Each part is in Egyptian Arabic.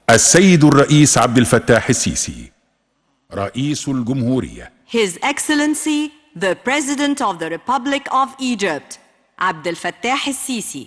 السيد الرئيس عبد الفتاح السيسي رئيس الجمهورية His Excellency, the President of the Republic of Egypt, Abdel Fattah el-Sisi.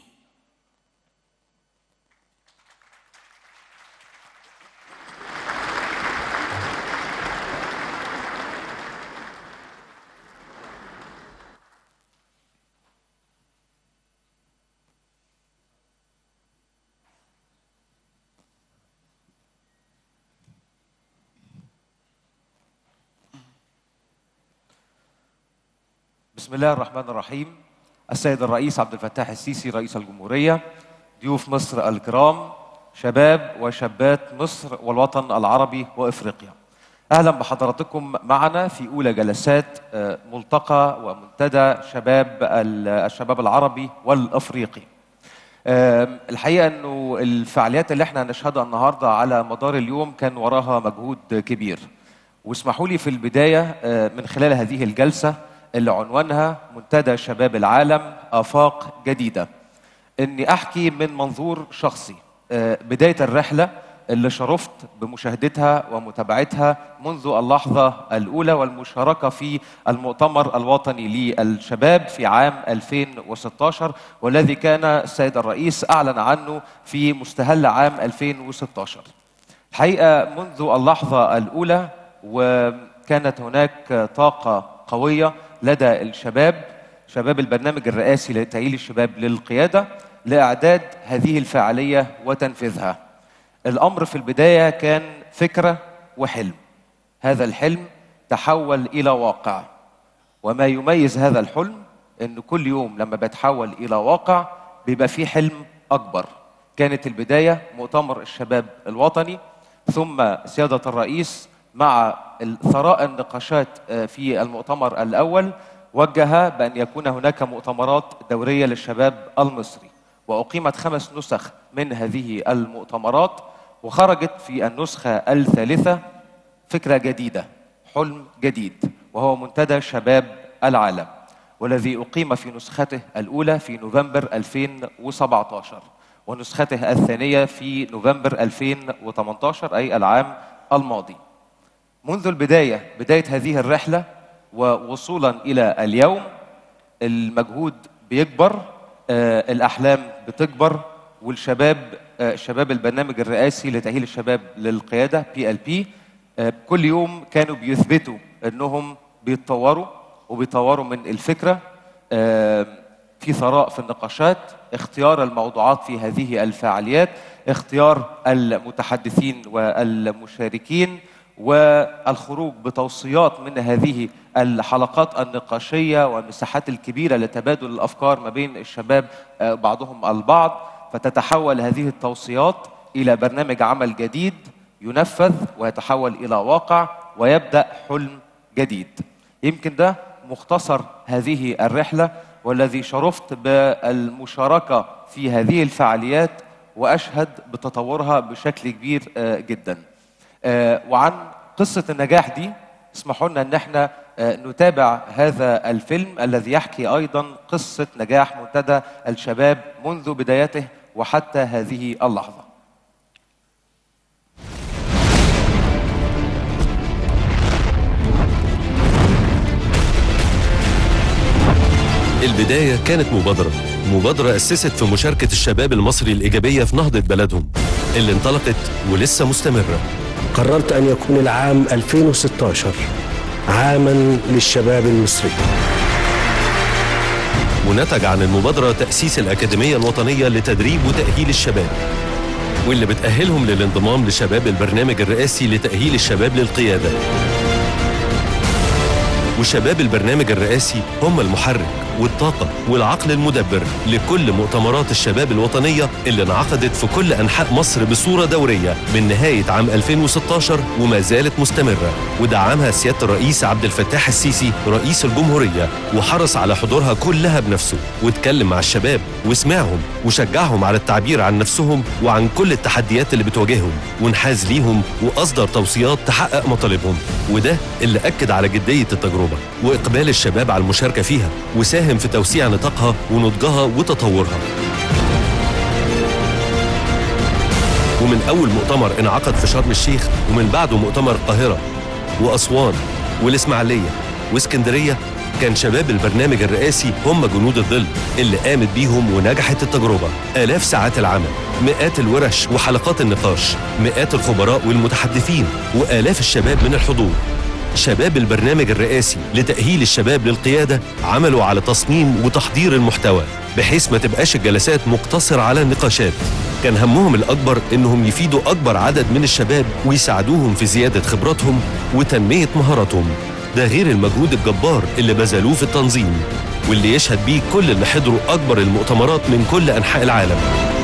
بسم الله الرحمن الرحيم السيد الرئيس عبد الفتاح السيسي رئيس الجمهورية ضيوف مصر الكرام شباب وشابات مصر والوطن العربي وإفريقيا أهلا بحضراتكم معنا في أولى جلسات آه، ملتقى ومنتدى شباب ال- الشباب العربي والأفريقي آم، الحقيقه انه الفعاليات اللي احنا هنشهدها النهارده على مدار اليوم كان وراها مجهود كبير واسمحوا لي في البدايه آه، من خلال هذه الجلسه اللي عنوانها منتدى شباب العالم افاق جديده اني احكي من منظور شخصي آه، بدايه الرحله اللي شرفت بمشاهدتها ومتابعتها منذ اللحظه الاولى والمشاركه في المؤتمر الوطني للشباب في عام 2016 والذي كان السيد الرئيس اعلن عنه في مستهل عام 2016 الحقيقه منذ اللحظه الاولى وكانت هناك طاقه قويه لدى الشباب شباب البرنامج الرئاسي لتأهيل الشباب للقيادة لإعداد هذه الفعالية وتنفيذها الأمر في البداية كان فكرة وحلم هذا الحلم تحول إلى واقع وما يميز هذا الحلم ان كل يوم لما بيتحول الى واقع بيبقى فيه حلم اكبر كانت البدايه مؤتمر الشباب الوطني ثم سياده الرئيس مع ثراء النقاشات آه، في المؤتمر الاول وجه بان يكون هناك مؤتمرات دوريه للشباب المصري واقيمت خمس نسخ من هذه المؤتمرات وخرجت في النسخه الثالثه فكرة جديدة حلم جديد وهو منتدى شباب العالم والذي أقيم في نسخته الأولى في نوفمبر 2017 ونسخته الثانية في نوفمبر 2018 أي العام الماضي منذ البداية بداية هذه الرحلة ووصولا إلى اليوم المجهود بيكبر آه، الأحلام بتكبر والشباب آه، شباب البرنامج الرئاسي لتأهيل الشباب للقيادة بي ال بي كل يوم كانوا بيثبتوا انهم بيتطوروا وبيطوروا من الفكره آه، في ثراء في النقاشات اختيار الموضوعات في هذه الفعاليات اختيار المتحدثين والمشاركين والخروج بتوصيات من هذه الحلقات النقاشيه والمساحات الكبيره لتبادل الافكار ما بين الشباب آه، بعضهم البعض فتتحول هذه التوصيات الى برنامج عمل جديد ينفذ ويتحول الى واقع ويبدا حلم جديد يمكن ده مختصر هذه الرحله والذي شرفت بالمشاركه في هذه الفعاليات واشهد بتطورها بشكل كبير آه، جدا آه، وعن قصه النجاح دي اسمحوا لنا ان احنا آه، نتابع هذا الفيلم الذي يحكي ايضا قصه نجاح منتدى الشباب منذ بدايته وحتى هذه اللحظه البداية كانت مبادرة مبادرة أسست في مشاركة الشباب المصري الإيجابية في نهضة بلدهم اللي انطلقت ولسه مستمرة قررت أن يكون العام 2016 عاما للشباب المصري ونتج عن المبادرة تأسيس الأكاديمية الوطنية لتدريب وتأهيل الشباب واللي بتأهلهم للانضمام لشباب البرنامج الرئاسي لتأهيل الشباب للقيادة وشباب البرنامج الرئاسي هم المحرك والطاقة والعقل المدبر لكل مؤتمرات الشباب الوطنية اللي انعقدت في كل أنحاء مصر بصورة دورية من نهاية عام 2016 وما زالت مستمرة ودعمها سيادة الرئيس عبد الفتاح السيسي رئيس الجمهورية وحرص على حضورها كلها بنفسه واتكلم مع الشباب وسمعهم وشجعهم على التعبير عن نفسهم وعن كل التحديات اللي بتواجههم وانحاز ليهم وأصدر توصيات تحقق مطالبهم وده اللي أكد على جدية التجربة وإقبال الشباب على المشاركة فيها وساهم في توسيع نطاقها ونضجها وتطورها ومن أول مؤتمر انعقد في شرم الشيخ ومن بعده مؤتمر القاهرة وأسوان والإسماعيلية واسكندرية كان شباب البرنامج الرئاسي هم جنود الظل اللي قامت بيهم ونجحت التجربة آلاف ساعات العمل مئات الورش وحلقات النقاش مئات الخبراء والمتحدثين وآلاف الشباب من الحضور شباب البرنامج الرئاسي لتأهيل الشباب للقيادة عملوا على تصميم وتحضير المحتوى بحيث ما تبقاش الجلسات مقتصرة على النقاشات كان همهم الأكبر إنهم يفيدوا أكبر عدد من الشباب ويساعدوهم في زيادة خبراتهم وتنمية مهاراتهم ده غير المجهود الجبار اللي بذلوه في التنظيم واللي يشهد بيه كل اللي حضروا أكبر المؤتمرات من كل أنحاء العالم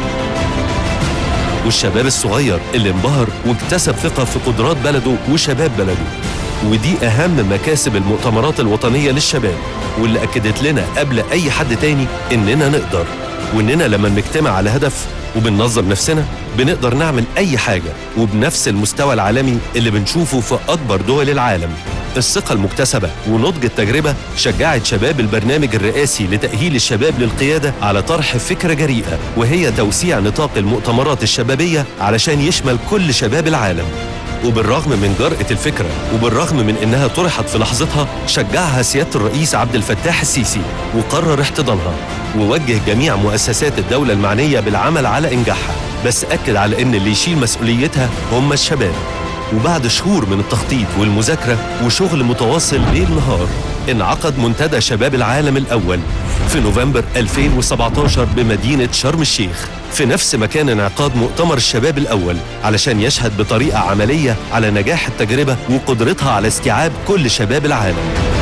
والشباب الصغير اللي انبهر واكتسب ثقة في قدرات بلده وشباب بلده ودي أهم مكاسب المؤتمرات الوطنية للشباب واللي أكدت لنا قبل أي حد تاني إننا نقدر وإننا لما بنجتمع على هدف وبننظم نفسنا بنقدر نعمل أي حاجة وبنفس المستوى العالمي اللي بنشوفه في أكبر دول العالم الثقة المكتسبة ونضج التجربة شجعت شباب البرنامج الرئاسي لتأهيل الشباب للقيادة على طرح فكرة جريئة وهي توسيع نطاق المؤتمرات الشبابية علشان يشمل كل شباب العالم وبالرغم من جرأة الفكرة وبالرغم من إنها طرحت في لحظتها شجعها سيادة الرئيس عبد الفتاح السيسي وقرر احتضانها ووجه جميع مؤسسات الدولة المعنية بالعمل على إنجاحها بس أكد على إن اللي يشيل مسؤوليتها هم الشباب وبعد شهور من التخطيط والمذاكرة وشغل متواصل ليل نهار انعقد منتدى شباب العالم الأول في نوفمبر 2017 بمدينة شرم الشيخ في نفس مكان انعقاد مؤتمر الشباب الأول علشان يشهد بطريقة عملية على نجاح التجربة وقدرتها على استيعاب كل شباب العالم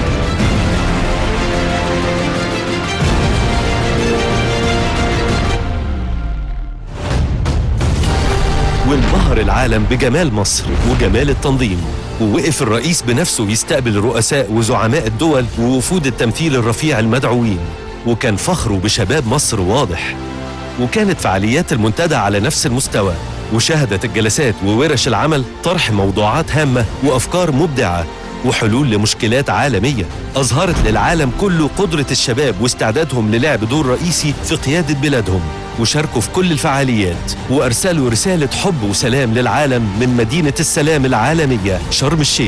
وانبهر العالم بجمال مصر وجمال التنظيم ووقف الرئيس بنفسه يستقبل رؤساء وزعماء الدول ووفود التمثيل الرفيع المدعوين وكان فخره بشباب مصر واضح وكانت فعاليات المنتدى على نفس المستوى وشهدت الجلسات وورش العمل طرح موضوعات هامة وأفكار مبدعة وحلول لمشكلات عالمية أظهرت للعالم كله قدرة الشباب واستعدادهم للعب دور رئيسي في قيادة بلادهم وشاركوا في كل الفعاليات وأرسلوا رسالة حب وسلام للعالم من مدينة السلام العالمية شرم الشيخ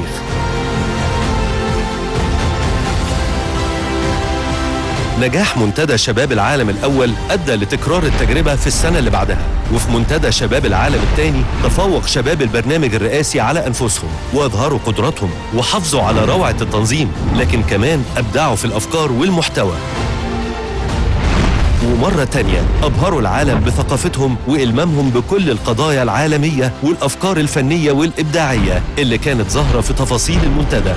نجاح منتدى شباب العالم الأول أدى لتكرار التجربة في السنة اللي بعدها وفي منتدى شباب العالم الثاني تفوق شباب البرنامج الرئاسي على أنفسهم وأظهروا قدراتهم وحافظوا على روعة التنظيم لكن كمان أبدعوا في الأفكار والمحتوى ومرة تانية أبهروا العالم بثقافتهم وإلمامهم بكل القضايا العالمية والأفكار الفنية والإبداعية اللي كانت ظاهرة في تفاصيل المنتدى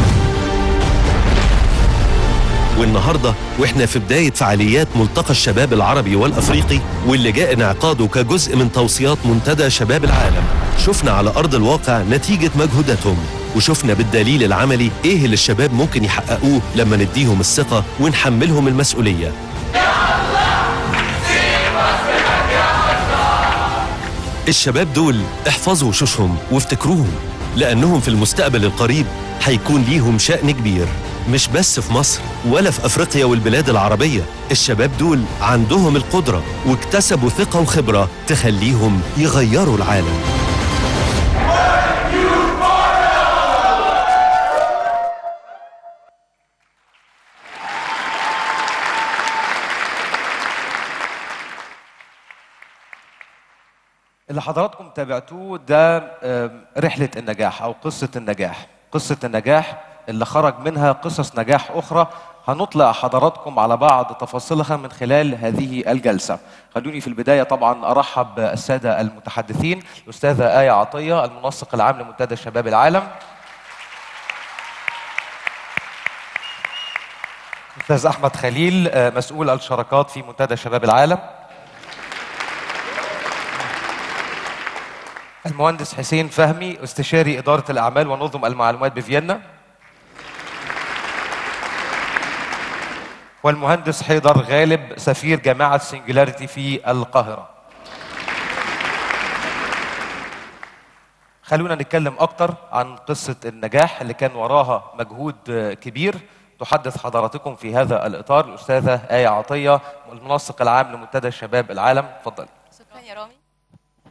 والنهارده واحنا في بدايه فعاليات ملتقى الشباب العربي والافريقي واللي جاء انعقاده كجزء من توصيات منتدى شباب العالم شفنا على ارض الواقع نتيجه مجهوداتهم وشفنا بالدليل العملي ايه اللي الشباب ممكن يحققوه لما نديهم الثقه ونحملهم المسؤوليه الشباب دول احفظوا وشوشهم وافتكروهم لأنهم في المستقبل القريب هيكون ليهم شأن كبير مش بس في مصر ولا في أفريقيا والبلاد العربية الشباب دول عندهم القدرة واكتسبوا ثقة وخبرة تخليهم يغيروا العالم اللي حضراتكم تابعتوه ده آم، رحلة النجاح أو قصة النجاح قصة النجاح اللي خرج منها قصص نجاح أخرى هنطلع حضراتكم على بعض تفاصيلها من خلال هذه الجلسة خلوني في البداية طبعا أرحب بالسادة المتحدثين الأستاذة آية عطية المنسق العام لمنتدى شباب العالم أستاذ أحمد خليل آه، مسؤول الشراكات في منتدى شباب العالم المهندس حسين فهمي استشاري إدارة الأعمال ونظم المعلومات بفيينا والمهندس حيدر غالب سفير جامعة سنجلاريتي في القاهرة خلونا نتكلم أكتر عن قصة النجاح اللي كان وراها مجهود آه، كبير تحدث حضراتكم في هذا الإطار الأستاذة آية عطية المنسق العام لمنتدى شباب العالم تفضل شكرا يا رامي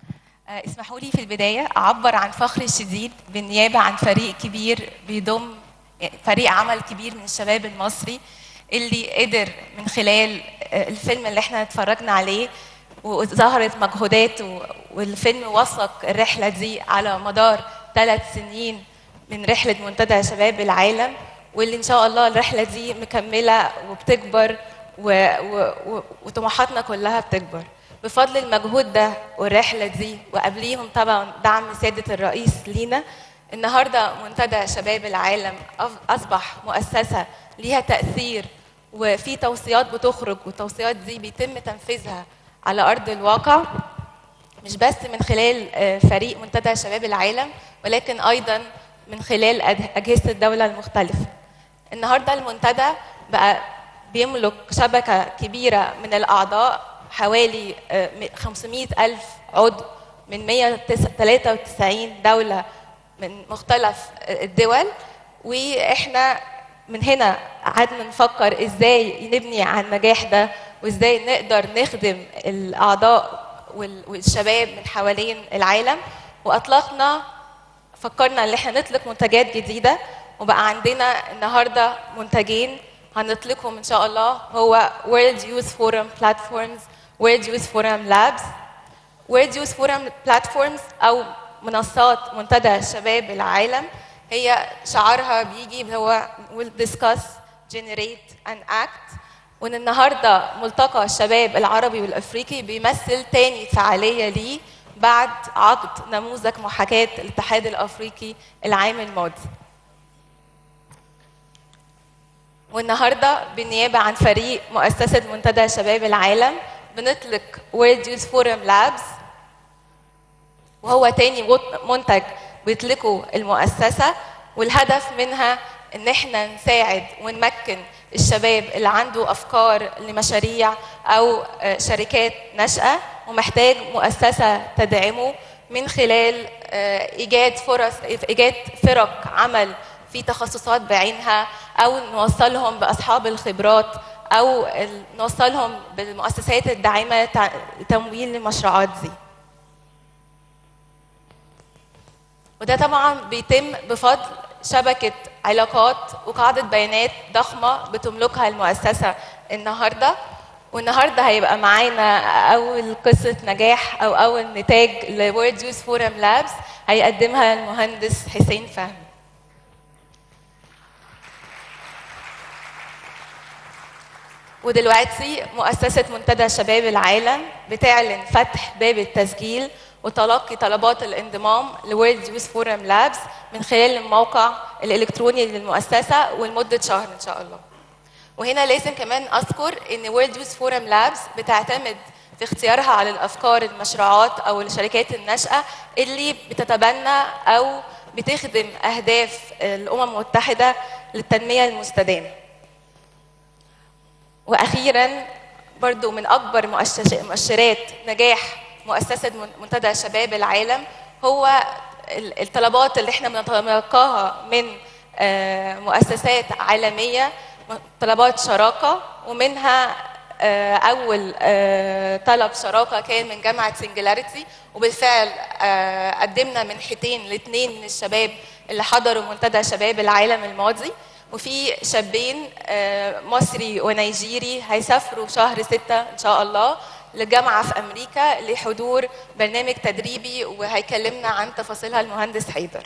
آه، اسمحوا لي في البداية أعبر عن فخري الشديد بالنيابة عن فريق كبير بيضم فريق عمل كبير من الشباب المصري اللي قدر من خلال آه، الفيلم اللي احنا اتفرجنا عليه وظهرت مجهوداته والفيلم وثق الرحلة دي على مدار ثلاث سنين من رحلة منتدى شباب العالم واللي إن شاء الله الرحلة دي مكملة وبتكبر و... و... و... وطموحاتنا كلها بتكبر بفضل المجهود ده والرحلة دي وقبليهم طبعا دعم سيادة الرئيس لينا النهاردة منتدى شباب العالم أف- أصبح مؤسسة ليها تأثير وفي توصيات بتخرج والتوصيات دي بيتم تنفيذها على أرض الواقع مش بس من خلال آه، فريق منتدى شباب العالم ولكن ايضا من خلال أد- اجهزه الدوله المختلفه. النهارده المنتدى بقى بيملك شبكه كبيره من الاعضاء حوالي آه، م- 500 الف عضو من 193 دوله من مختلف آه، الدول واحنا من هنا قعدنا نفكر ازاي نبني على النجاح ده وازاي نقدر نخدم الاعضاء وال- والشباب من حوالين العالم واطلقنا فكرنا ان احنا نطلق منتجات جديده وبقى عندنا النهارده منتجين هنطلقهم ان شاء الله هو World Youth Forum Platforms World Youth Forum Labs World Youth Forum Platforms او منصات منتدى شباب العالم هي شعارها بيجي اللي هو will discuss generate and act وان النهارده ملتقى الشباب العربي والافريقي بيمثل تاني فعاليه ليه بعد عقد نموذج محاكاه الاتحاد الافريقي العام الماضي. والنهارده بالنيابه عن فريق مؤسسه منتدى شباب العالم بنطلق World Youth Forum Labs وهو تاني وط- منتج بيطلقه المؤسسة والهدف منها ان احنا نساعد ونمكن الشباب اللي عنده افكار لمشاريع او آه، شركات ناشئة ومحتاج مؤسسة تدعمه من خلال آه، ايجاد فرص ايجاد فرق عمل في تخصصات بعينها او نوصلهم باصحاب الخبرات او ال- نوصلهم بالمؤسسات الداعمه تع- تمويل المشروعات دي وده طبعا بيتم بفضل شبكة علاقات وقاعدة بيانات ضخمة بتملكها المؤسسة النهاردة والنهاردة هيبقى معانا أول قصة نجاح أو أول نتاج لورد يوز فورم لابس هيقدمها المهندس حسين فهمي ودلوقتي مؤسسة منتدى شباب العالم بتعلن فتح باب التسجيل وتلقي طلبات الانضمام لورلد يوث فورم لابس من خلال الموقع الإلكتروني للمؤسسة ولمدة شهر إن شاء الله. وهنا لازم كمان أذكر إن وورلد يوث فورم لابس بتعتمد في اختيارها على الأفكار المشروعات أو الشركات الناشئة اللي بتتبنى أو بتخدم أهداف الأمم المتحدة للتنمية المستدامة. واخيرا برضو من اكبر مؤشش- مؤشرات نجاح مؤسسه من- منتدى شباب العالم هو ال- الطلبات اللي احنا بنتلقاها من آه، مؤسسات عالميه م- طلبات شراكه ومنها آه، اول آه، طلب شراكه كان من جامعه سنجلاريتي وبالفعل آه، قدمنا منحتين لاثنين من الشباب اللي حضروا منتدى شباب العالم الماضي وفي شابين آه، مصري ونيجيري هيسافروا شهر ستة إن شاء الله لجامعة في أمريكا لحضور برنامج تدريبي وهيكلمنا عن تفاصيلها المهندس حيدر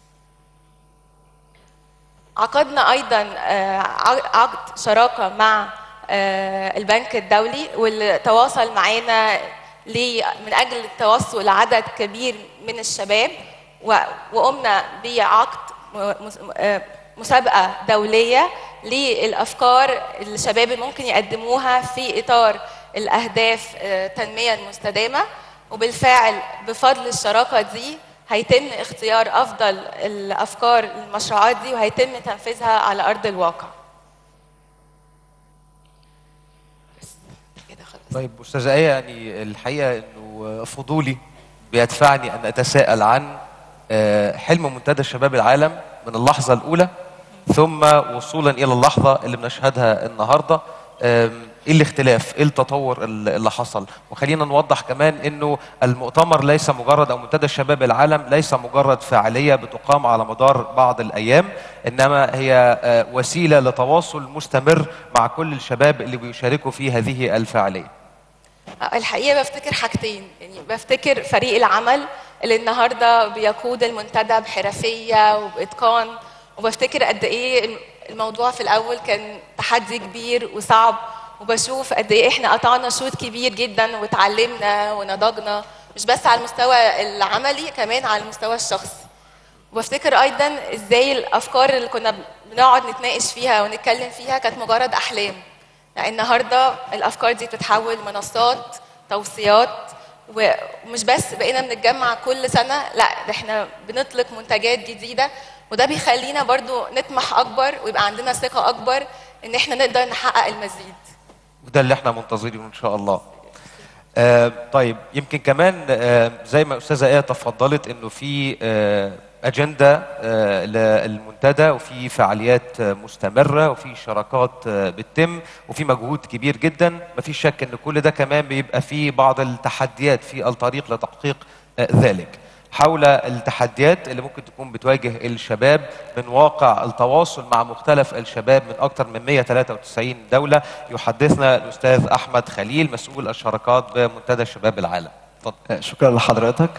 عقدنا أيضا آه، عق- عقد شراكة مع آه، البنك الدولي واللي تواصل معانا لي- من أجل التوصل لعدد كبير من الشباب و- وقمنا بعقد م- مس- آه، مسابقة دولية للأفكار اللي الشباب ممكن يقدموها في إطار الأهداف آه، التنمية المستدامة وبالفعل بفضل الشراكة دي هيتم اختيار أفضل الأفكار المشروعات دي وهيتم تنفيذها على أرض الواقع بس كده خلاص طيب استاذه ايه يعني الحقيقه انه فضولي بيدفعني ان اتساءل عن آه، حلم منتدى شباب العالم من اللحظه الاولى ثم وصولا الى اللحظه اللي بنشهدها النهارده آم، ايه الاختلاف ايه التطور ال- اللي حصل وخلينا نوضح كمان انه المؤتمر ليس مجرد او منتدى شباب العالم ليس مجرد فعاليه بتقام على مدار بعض الايام انما هي آه، وسيله لتواصل مستمر مع كل الشباب اللي بيشاركوا في هذه الفعاليه الحقيقه بفتكر حاجتين يعني بفتكر فريق العمل اللي النهارده بيقود المنتدى بحرفيه وباتقان وبفتكر قد ايه الموضوع في الاول كان تحدي كبير وصعب وبشوف قد ايه احنا قطعنا شوط كبير جدا وتعلمنا ونضجنا مش بس على المستوى العملي كمان على المستوى الشخصي وبفتكر ايضا ازاي الافكار اللي كنا بنقعد نتناقش فيها ونتكلم فيها كانت مجرد احلام يعني النهارده الافكار دي بتتحول منصات توصيات ومش بس بقينا بنتجمع كل سنه لا ده احنا بنطلق منتجات جديده وده بيخلينا برضو نطمح اكبر ويبقى عندنا ثقه اكبر ان احنا نقدر نحقق المزيد وده اللي احنا منتظرينه ان شاء الله آه طيب يمكن كمان آه زي ما استاذه ايه تفضلت انه في آه اجنده آه للمنتدى وفي فعاليات آه مستمره وفي شراكات آه بتتم وفي مجهود كبير جدا مفيش شك ان كل ده كمان بيبقى فيه بعض التحديات في الطريق لتحقيق آه ذلك حول التحديات اللي ممكن تكون بتواجه الشباب من واقع التواصل مع مختلف الشباب من أكثر من 193 دولة يحدثنا الأستاذ أحمد خليل مسؤول الشراكات بمنتدى شباب العالم اتفضل. شكرا لحضرتك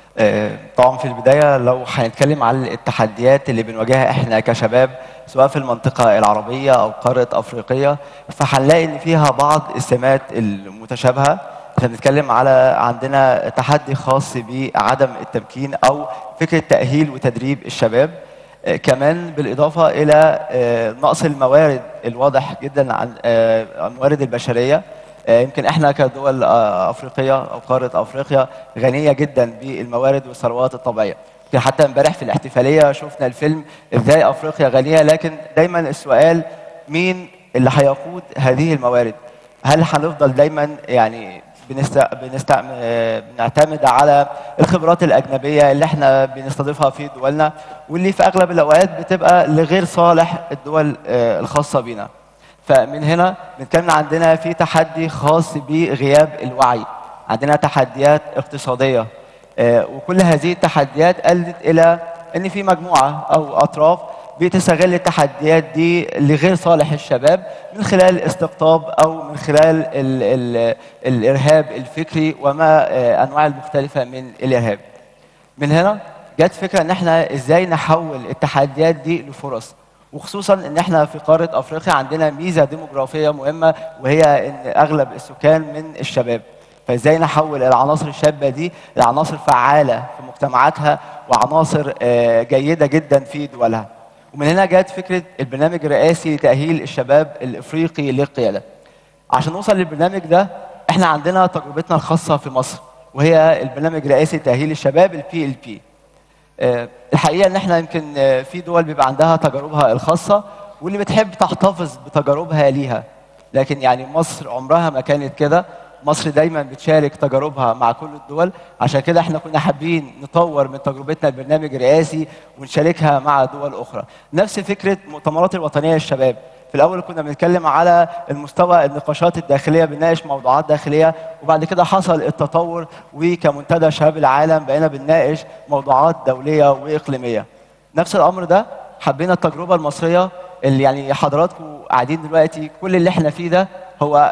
آه، طبعا في البدايه لو هنتكلم على التحديات اللي بنواجهها احنا كشباب سواء في المنطقه العربيه او قاره افريقيه فهنلاقي ان فيها بعض السمات المتشابهه احنا بنتكلم على عندنا تحدي خاص بعدم التمكين او فكره تاهيل وتدريب الشباب آه، كمان بالاضافه الى آه، نقص الموارد الواضح جدا عن آه، الموارد البشريه آه، يمكن احنا كدول آه، افريقيه او قاره افريقيا غنيه جدا بالموارد والثروات الطبيعيه يمكن حتى امبارح في الاحتفاليه شفنا الفيلم ازاي افريقيا غنيه لكن دايما السؤال مين اللي هيقود هذه الموارد هل هنفضل دايما يعني بنست... بنست... آه، بنعتمد على الخبرات الأجنبية اللي احنا بنستضيفها في دولنا واللي في أغلب الأوقات بتبقى لغير صالح الدول آه، الخاصة بنا فمن هنا بنتكلم عندنا في تحدي خاص بغياب الوعي عندنا تحديات اقتصادية آه، وكل هذه التحديات أدت إلى أن في مجموعة أو أطراف بتستغل التحديات دي لغير صالح الشباب من خلال استقطاب او من خلال ال ال الارهاب الفكري وما آه، انواع المختلفه من الارهاب. من هنا جت فكره ان احنا ازاي نحول التحديات دي لفرص وخصوصا ان احنا في قاره افريقيا عندنا ميزه ديموغرافيه مهمه وهي ان اغلب السكان من الشباب. فازاي نحول العناصر الشابه دي لعناصر فعاله في مجتمعاتها وعناصر آه، جيده جدا في دولها. ومن هنا جت فكره البرنامج الرئاسي لتاهيل الشباب الافريقي للقياده. عشان نوصل للبرنامج ده احنا عندنا تجربتنا الخاصه في مصر وهي البرنامج الرئاسي لتاهيل الشباب البي ال بي. الحقيقه ان احنا يمكن آه، في دول بيبقى عندها تجاربها الخاصه واللي بتحب تحتفظ بتجاربها ليها. لكن يعني مصر عمرها ما كانت كده مصر دايما بتشارك تجاربها مع كل الدول عشان كده احنا كنا حابين نطور من تجربتنا البرنامج الرئاسي ونشاركها مع دول اخرى نفس فكره مؤتمرات الوطنيه للشباب في الاول كنا بنتكلم على المستوى النقاشات الداخليه بنناقش موضوعات داخليه وبعد كده حصل التطور وكمنتدى شباب العالم بقينا بنناقش موضوعات دوليه واقليميه نفس الامر ده حبينا التجربه المصريه اللي يعني حضراتكم قاعدين دلوقتي كل اللي احنا فيه ده هو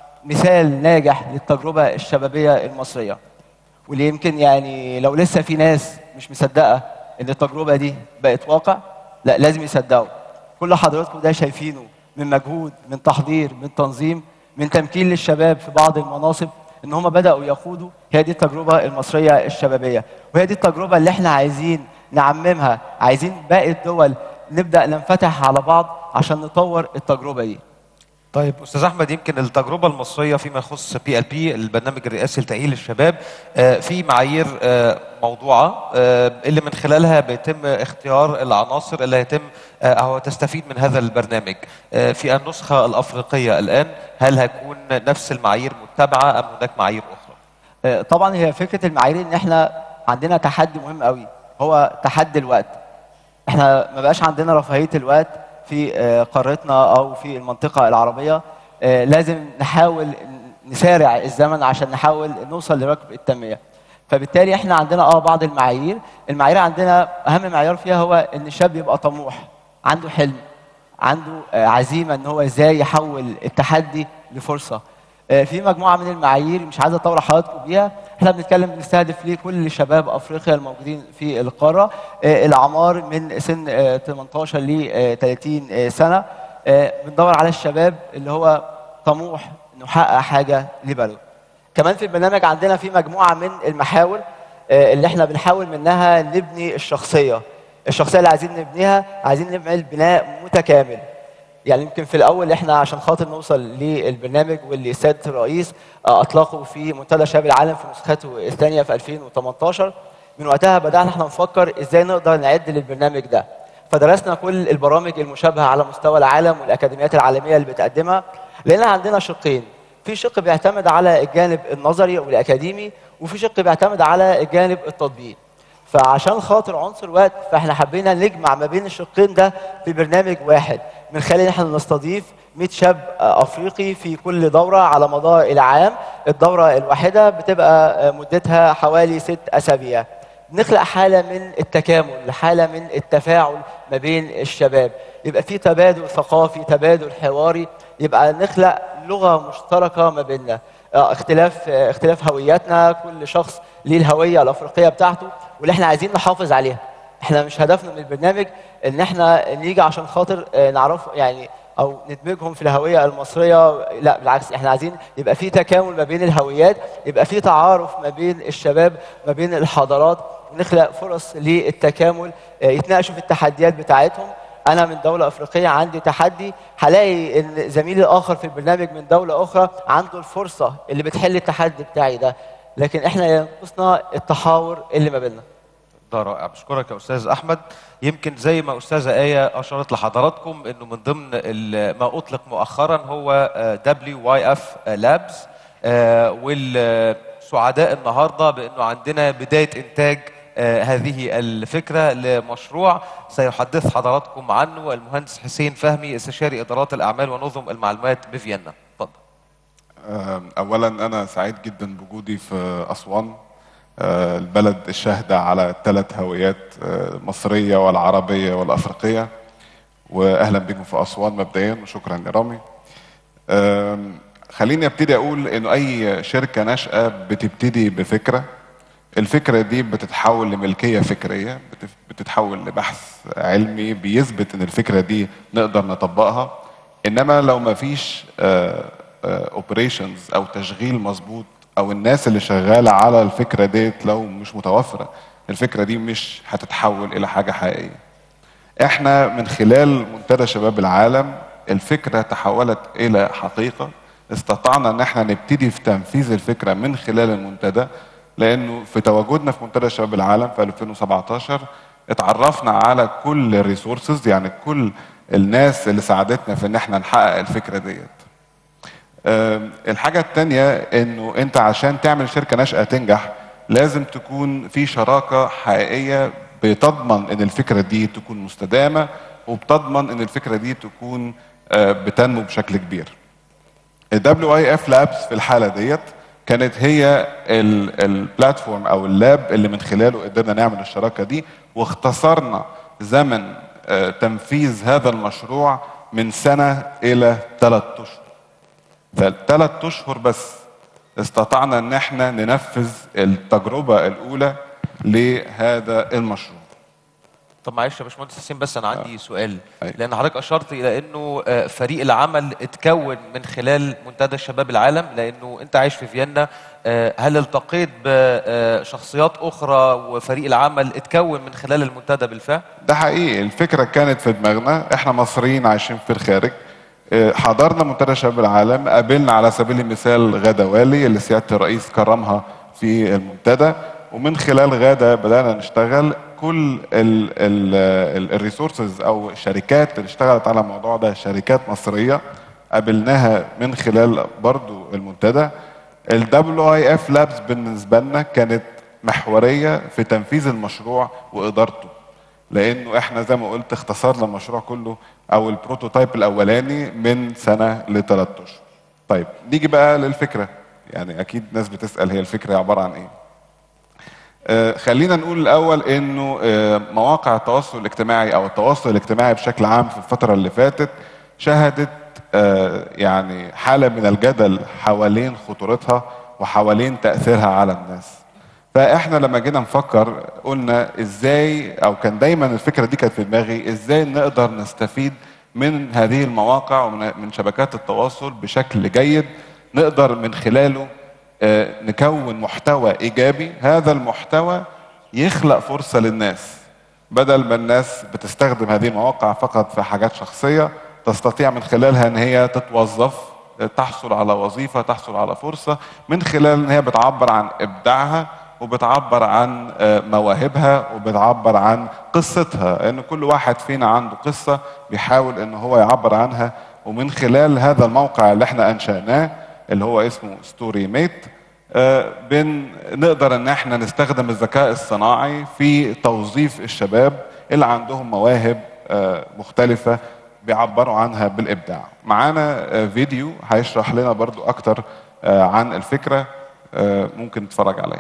مثال ناجح للتجربه الشبابيه المصريه واللي يمكن يعني لو لسه في ناس مش مصدقه ان التجربه دي بقت واقع لا لازم يصدقوا كل حضراتكم ده شايفينه من مجهود من تحضير من تنظيم من تمكين للشباب في بعض المناصب ان هم بداوا يقودوا هي دي التجربه المصريه الشبابيه وهي دي التجربه اللي احنا عايزين نعممها عايزين باقي الدول نبدا ننفتح على بعض عشان نطور التجربه دي طيب استاذ احمد يمكن التجربه المصريه فيما يخص بي ال بي البرنامج الرئاسي لتاهيل الشباب آه، في معايير آه، موضوعه آه، اللي من خلالها بيتم اختيار العناصر اللي هيتم آه، او تستفيد من هذا البرنامج آه، في النسخه الافريقيه الان هل هيكون نفس المعايير متبعه ام هناك معايير اخرى؟ آه، طبعا هي فكره المعايير ان احنا عندنا تحدي مهم قوي هو تحدي الوقت احنا ما بقاش عندنا رفاهيه الوقت في آه، قارتنا او في المنطقه العربيه آه، لازم نحاول نسارع الزمن عشان نحاول نوصل لركب التنميه فبالتالي احنا عندنا اه بعض المعايير المعايير عندنا اهم معيار فيها هو ان الشاب يبقى طموح عنده حلم عنده آه، عزيمه ان هو ازاي يحول التحدي لفرصه آه، في مجموعه من المعايير مش عايز اطول حضراتكم بيها احنا بنتكلم بنستهدف ليه كل شباب افريقيا الموجودين في القاره آه، الاعمار من سن آه، 18 ل 30 آه، سنه آه، بندور على الشباب اللي هو طموح انه يحقق حاجه لبلده كمان في البرنامج عندنا في مجموعه من المحاور آه، اللي احنا بنحاول منها نبني الشخصيه الشخصيه اللي عايزين نبنيها عايزين نعمل بناء متكامل يعني يمكن في الاول احنا عشان خاطر نوصل للبرنامج واللي سياده الرئيس آه، اطلقه في منتدى شباب العالم في نسخته الثانيه في 2018 من وقتها بدانا احنا نفكر ازاي نقدر نعد للبرنامج ده فدرسنا كل البرامج المشابهه على مستوى العالم والاكاديميات العالميه اللي بتقدمها لقينا عندنا شقين في شق بيعتمد على الجانب النظري والاكاديمي وفي شق بيعتمد على الجانب التطبيقي فعشان خاطر عنصر وقت فاحنا حبينا نجمع ما بين الشقين ده في برنامج واحد من خلال ان احنا نستضيف 100 شاب آه، افريقي في كل دوره على مدار العام الدوره الواحده بتبقى آه، مدتها حوالي ست اسابيع نخلق حاله من التكامل حاله من التفاعل ما بين الشباب يبقى في تبادل ثقافي تبادل حواري يبقى نخلق لغه مشتركه ما بيننا آه، اختلاف آه، اختلاف هوياتنا كل شخص ليه الهويه الافريقيه بتاعته واللي احنا عايزين نحافظ عليها احنا مش هدفنا من البرنامج ان احنا نيجي عشان خاطر آه، نعرف يعني او ندمجهم في الهويه المصريه لا بالعكس احنا عايزين يبقى في تكامل ما بين الهويات يبقى في تعارف ما بين الشباب ما بين الحضارات ونخلق فرص للتكامل آه، يتناقشوا في التحديات بتاعتهم انا من دوله افريقيه عندي تحدي هلاقي ان زميلي الاخر في البرنامج من دوله اخرى عنده الفرصه اللي بتحل التحدي بتاعي ده لكن احنا ينقصنا التحاور اللي ما بيننا ده رائع بشكرك يا استاذ احمد يمكن زي ما استاذه ايه اشارت لحضراتكم انه من ضمن ال- ما اطلق مؤخرا هو دبليو واي اف لابس والسعداء النهارده بانه عندنا بدايه انتاج آه، هذه الفكره لمشروع سيحدث حضراتكم عنه المهندس حسين فهمي استشاري ادارات الاعمال ونظم المعلومات بفيينا اتفضل آم، اولا انا سعيد جدا بوجودي في اسوان آه، البلد الشاهده على ثلاث هويات آه، مصريه والعربيه والافريقيه واهلا بكم في اسوان مبدئيا وشكرا لرامي آم، خليني ابتدي اقول انه اي شركه ناشئه بتبتدي بفكره الفكره دي بتتحول لملكيه فكريه بتف- بتتحول لبحث علمي بيثبت ان الفكره دي نقدر نطبقها انما لو ما فيش اوبريشنز او تشغيل مظبوط او الناس اللي شغاله على الفكره ديت لو مش متوفره الفكره دي مش هتتحول الى حاجه حقيقيه احنا من خلال منتدى شباب العالم الفكره تحولت الى حقيقه استطعنا ان احنا نبتدي في تنفيذ الفكره من خلال المنتدى لانه في تواجدنا في منتدى شباب العالم في 2017 اتعرفنا على كل الريسورسز يعني كل الناس اللي ساعدتنا في ان احنا نحقق الفكره ديت آم، الحاجة التانية انه انت عشان تعمل شركة ناشئة تنجح لازم تكون في شراكة حقيقية بتضمن ان الفكرة دي تكون مستدامة وبتضمن ان الفكرة دي تكون آه، بتنمو بشكل كبير. الدبليو اي اف لابس في الحالة ديت كانت هي ال- البلاتفورم او اللاب اللي من خلاله قدرنا نعمل الشراكة دي واختصرنا زمن آه، تنفيذ هذا المشروع من سنة الى ثلاث اشهر. فالثلاث اشهر بس استطعنا ان احنا ننفذ التجربه الاولى لهذا المشروع طب معلش يا باشمهندس حسين بس انا عندي سؤال أيوة. لان حضرتك اشرت الى انه آه، فريق العمل اتكون من خلال منتدى شباب العالم لانه انت عايش في فيينا آه، هل التقيت بشخصيات اخرى وفريق العمل اتكون من خلال المنتدى بالفعل؟ ده حقيقي الفكره كانت في دماغنا احنا مصريين عايشين في الخارج اه، حضرنا منتدى شباب العالم قابلنا على سبيل المثال غادة والي اللي سياده الرئيس كرمها في المنتدى ومن خلال غادة بدأنا نشتغل كل الريسورسز او الشركات اللي اشتغلت على الموضوع ده شركات مصريه قابلناها من خلال برضو المنتدى الدبليو اي اف لابس بالنسبه لنا كانت محوريه في تنفيذ المشروع وادارته لانه احنا زي ما قلت اختصرنا المشروع كله او البروتوتايب الاولاني من سنه لثلاث اشهر طيب نيجي بقى للفكره يعني اكيد ناس بتسال هي الفكره عباره عن ايه آه، خلينا نقول الاول انه آه، مواقع التواصل الاجتماعي او التواصل الاجتماعي بشكل عام في الفتره اللي فاتت شهدت آه، يعني حاله من الجدل حوالين خطورتها وحوالين تاثيرها على الناس فاحنا لما جينا نفكر قلنا ازاي او كان دايما الفكره دي كانت في دماغي ازاي نقدر نستفيد من هذه المواقع ومن من شبكات التواصل بشكل جيد نقدر من خلاله آه، نكون محتوى ايجابي هذا المحتوى يخلق فرصه للناس بدل ما الناس بتستخدم هذه المواقع فقط في حاجات شخصيه تستطيع من خلالها ان هي تتوظف آه، تحصل على وظيفه تحصل على فرصه من خلال ان هي بتعبر عن ابداعها وبتعبر عن آه، مواهبها وبتعبر عن قصتها ان كل واحد فينا عنده قصه بيحاول ان هو يعبر عنها ومن خلال هذا الموقع اللي احنا انشأناه اللي هو اسمه ستوري ميت بنقدر ان احنا نستخدم الذكاء الصناعي في توظيف الشباب اللي عندهم مواهب آه، مختلفة بيعبروا عنها بالإبداع معانا آه، فيديو هيشرح لنا برضو أكتر آه، عن الفكرة آه، ممكن نتفرج عليه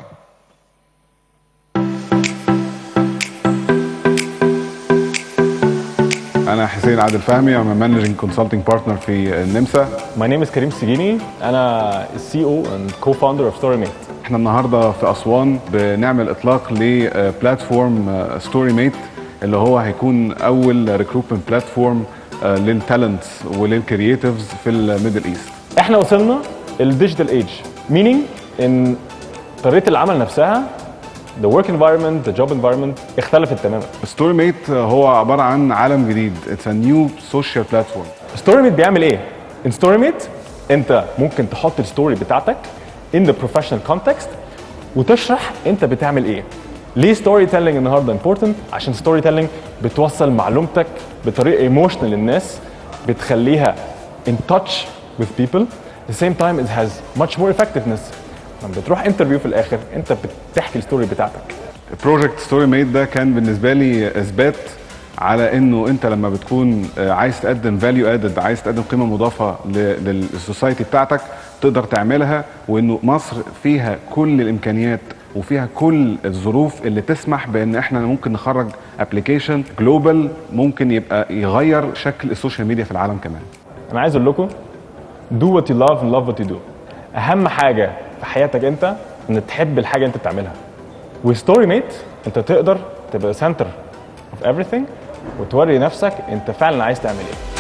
انا حسين عادل فهمي I'm a managing consulting partner في النمسا My name is Karim Sigini. أنا CEO and co-founder of StoryMate. احنا النهارده في اسوان بنعمل اطلاق لبلاتفورم ستوري ميت اللي هو هيكون اول ريكروتمنت بلاتفورم للتالنتس وللكرييتيفز في الميدل ايست إحنا وصلنا الديجيتال ايج meaning إن طريقة العمل نفسها the work environment the job environment اختلفت تماما. ستوري ميت هو عباره عن عالم جديد اتس ا نيو سوشيال بلاتفورم StoryMate بيعمل إيه؟ In StoryMate أنت ممكن تحط الستوري بتاعتك in the professional context وتشرح أنت بتعمل إيه. ليه ستوري تيلينج النهارده important؟ عشان ستوري تيلينج بتوصل معلومتك بطريقه ايموشنال للناس بتخليها in touch with people at the same time it has much more effectiveness لما بتروح انترفيو في الاخر انت بتحكي الستوري بتاعتك بروجكت ستوري ميت ده كان بالنسبه لي اثبات على انه انت لما بتكون آه، عايز تقدم فاليو ادد عايز تقدم قيمه مضافه ل- للسوسايتي بتاعتك تقدر تعملها وانه مصر فيها كل الامكانيات وفيها كل الظروف اللي تسمح بان احنا ممكن نخرج ابلكيشن جلوبال ممكن يبقى يغير شكل السوشيال ميديا في العالم كمان انا عايز اقول لكم do what you love and love what you do اهم حاجه في حياتك انت ان تحب الحاجه اللي انت بتعملها وستوري ميت انت تقدر تبقى center of everything وتوري نفسك انت فعلا عايز تعمل ايه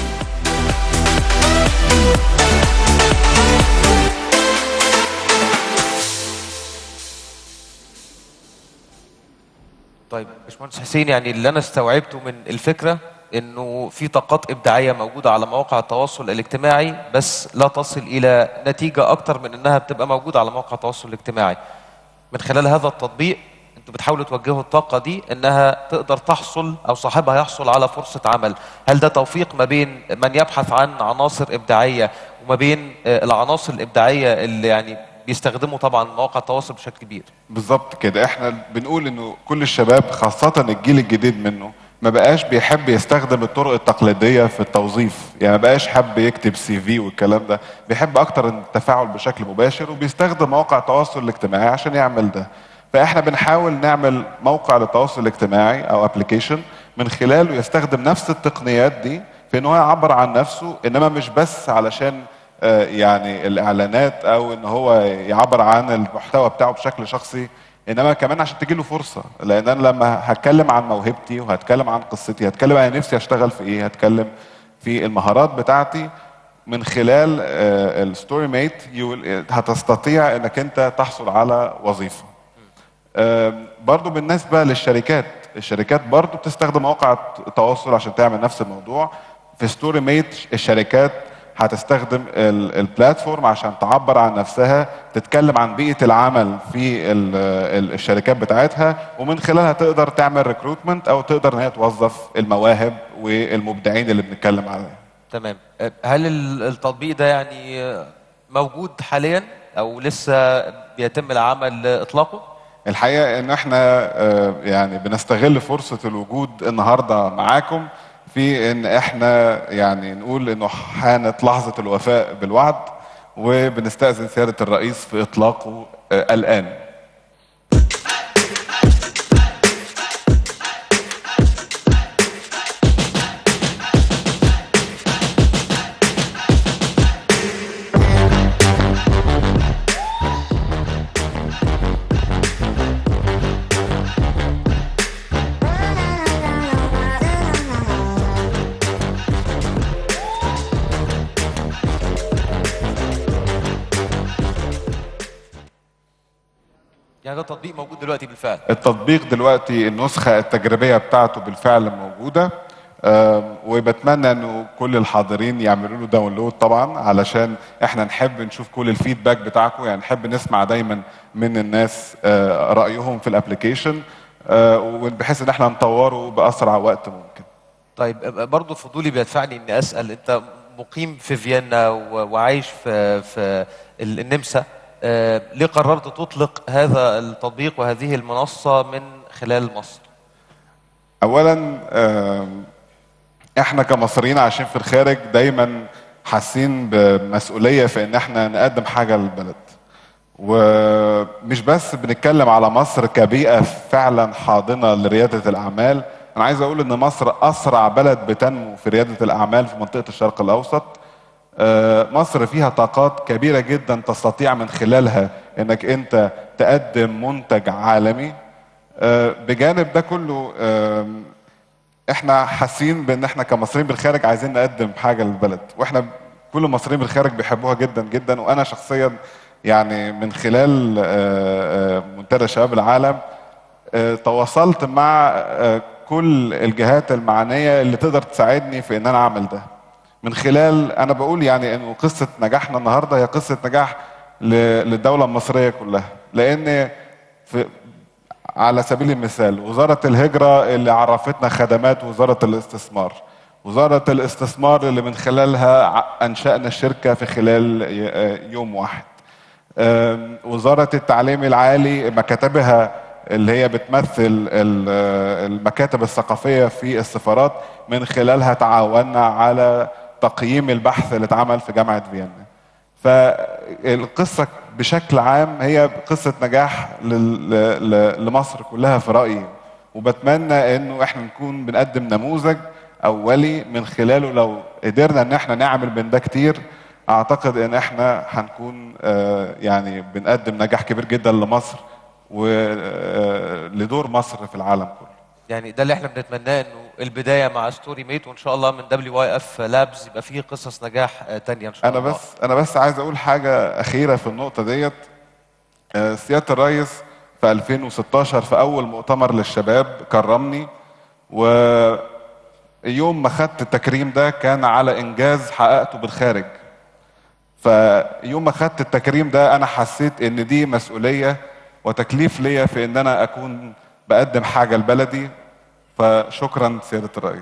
طيب باشمهندس حسين يعني اللي انا استوعبته من الفكره انه في طاقات ابداعيه موجوده على مواقع التواصل الاجتماعي بس لا تصل الى نتيجه اكتر من انها بتبقى موجوده على مواقع التواصل الاجتماعي من خلال هذا التطبيق انتوا بتحاولوا توجهوا الطاقه دي انها تقدر تحصل او صاحبها يحصل على فرصه عمل هل ده توفيق ما بين من يبحث عن عناصر ابداعيه وما بين آه، العناصر الابداعيه اللي يعني بيستخدموا طبعا مواقع التواصل بشكل كبير بالظبط كده احنا بنقول انه كل الشباب خاصة الجيل الجديد منه ما بقاش بيحب يستخدم الطرق التقليدية في التوظيف يعني ما بقاش حب يكتب سي في والكلام ده بيحب اكتر التفاعل بشكل مباشر وبيستخدم مواقع التواصل الاجتماعي عشان يعمل ده فاحنا بنحاول نعمل موقع للتواصل الاجتماعي او ابلكيشن من خلاله يستخدم نفس التقنيات دي في ان هو يعبر عن نفسه انما مش بس علشان آه، يعني الاعلانات او ان هو يعبر عن المحتوى بتاعه بشكل شخصي انما كمان عشان تجيله فرصه لان انا لما هتكلم عن موهبتي وهتكلم عن قصتي هتكلم عن نفسي اشتغل في ايه هتكلم في المهارات بتاعتي من خلال الستوري ميت هتستطيع انك انت تحصل على وظيفه آم، برضو بالنسبة للشركات الشركات برضو بتستخدم مواقع التواصل عشان تعمل نفس الموضوع في ستوري ميت الشركات هتستخدم ال- البلاتفورم عشان تعبر عن نفسها تتكلم عن بيئة العمل في ال- ال- الشركات بتاعتها ومن خلالها تقدر تعمل ريكروتمنت او تقدر ان هي توظف المواهب والمبدعين اللي بنتكلم عليهم تمام أه، هل ال- التطبيق ده يعني أه، موجود حاليا او لسه بيتم العمل اطلاقه الحقيقه ان احنا آه، يعني بنستغل فرصه الوجود النهارده معاكم في ان احنا يعني نقول انه حانت لحظه الوفاء بالوعد وبنستأذن سيادة الرئيس في إطلاقه آه، الآن يعني ده تطبيق موجود دلوقتي بالفعل التطبيق دلوقتي النسخة التجريبية بتاعته بالفعل موجودة آم، وبتمنى انه كل الحاضرين يعملوا له داونلود طبعا علشان احنا نحب نشوف كل الفيدباك بتاعكم يعني نحب نسمع دايما من الناس آه، رأيهم في الابليكيشن وبحيث ان احنا نطوره باسرع وقت ممكن طيب برضه فضولي بيدفعني اني اسال انت مقيم في فيينا و- وعايش في في ال- النمسا آه، ليه قررت تطلق هذا التطبيق وهذه المنصه من خلال مصر؟ اولا آم، احنا كمصريين عايشين في الخارج دايما حاسين بمسؤوليه في ان احنا نقدم حاجه للبلد ومش بس بنتكلم على مصر كبيئه فعلا حاضنه لرياده الاعمال انا عايز اقول ان مصر اسرع بلد بتنمو في رياده الاعمال في منطقه الشرق الاوسط آه، مصر فيها طاقات كبيره جدا تستطيع من خلالها انك انت تقدم منتج عالمي آه، بجانب ده كله آم، احنا حاسين بان احنا كمصريين بالخارج عايزين نقدم حاجه للبلد واحنا كل المصريين بالخارج بيحبوها جدا جدا وانا شخصيا يعني من خلال آه، آه، منتدى شباب العالم آه، تواصلت مع آه، كل الجهات المعنيه اللي تقدر تساعدني في ان انا اعمل ده من خلال انا بقول يعني انه قصه نجاحنا النهارده هي قصه نجاح ل- للدوله المصريه كلها لان في على سبيل المثال وزارة الهجرة اللي عرفتنا خدمات وزارة الاستثمار وزارة الاستثمار اللي من خلالها ع- أنشأنا الشركة في خلال ي- آه يوم واحد آم، وزارة التعليم العالي مكاتبها اللي هي بتمثل ال- آه، المكاتب الثقافية في السفارات من خلالها تعاوننا على تقييم البحث اللي اتعمل في جامعة فيينا فالقصة بشكل عام هي قصة نجاح لل- ل- لمصر كلها في رأيي وبتمنى انه احنا نكون بنقدم نموذج اولي من خلاله لو قدرنا ان احنا نعمل من ده كتير اعتقد ان احنا هنكون آه، يعني بنقدم نجاح كبير جدا لمصر ولدور مصر في العالم كله يعني ده اللي احنا بنتمناه انه البدايه مع ستوري ميت وان شاء الله من دبليو واي اف لابز يبقى فيه قصص نجاح آه، تانية ان شاء انا الله بس انا بس عايز اقول حاجه اخيره في النقطه ديت آه، سياده الرئيس في 2016 في اول مؤتمر للشباب كرمني ويوم ما خدت التكريم ده كان على انجاز حققته بالخارج فيوم ما خدت التكريم ده انا حسيت ان دي مسؤوليه وتكليف ليا في ان انا اكون بقدم حاجه لبلدي فشكرا سياده الرئيس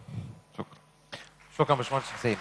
شكرا باشمهندس حسين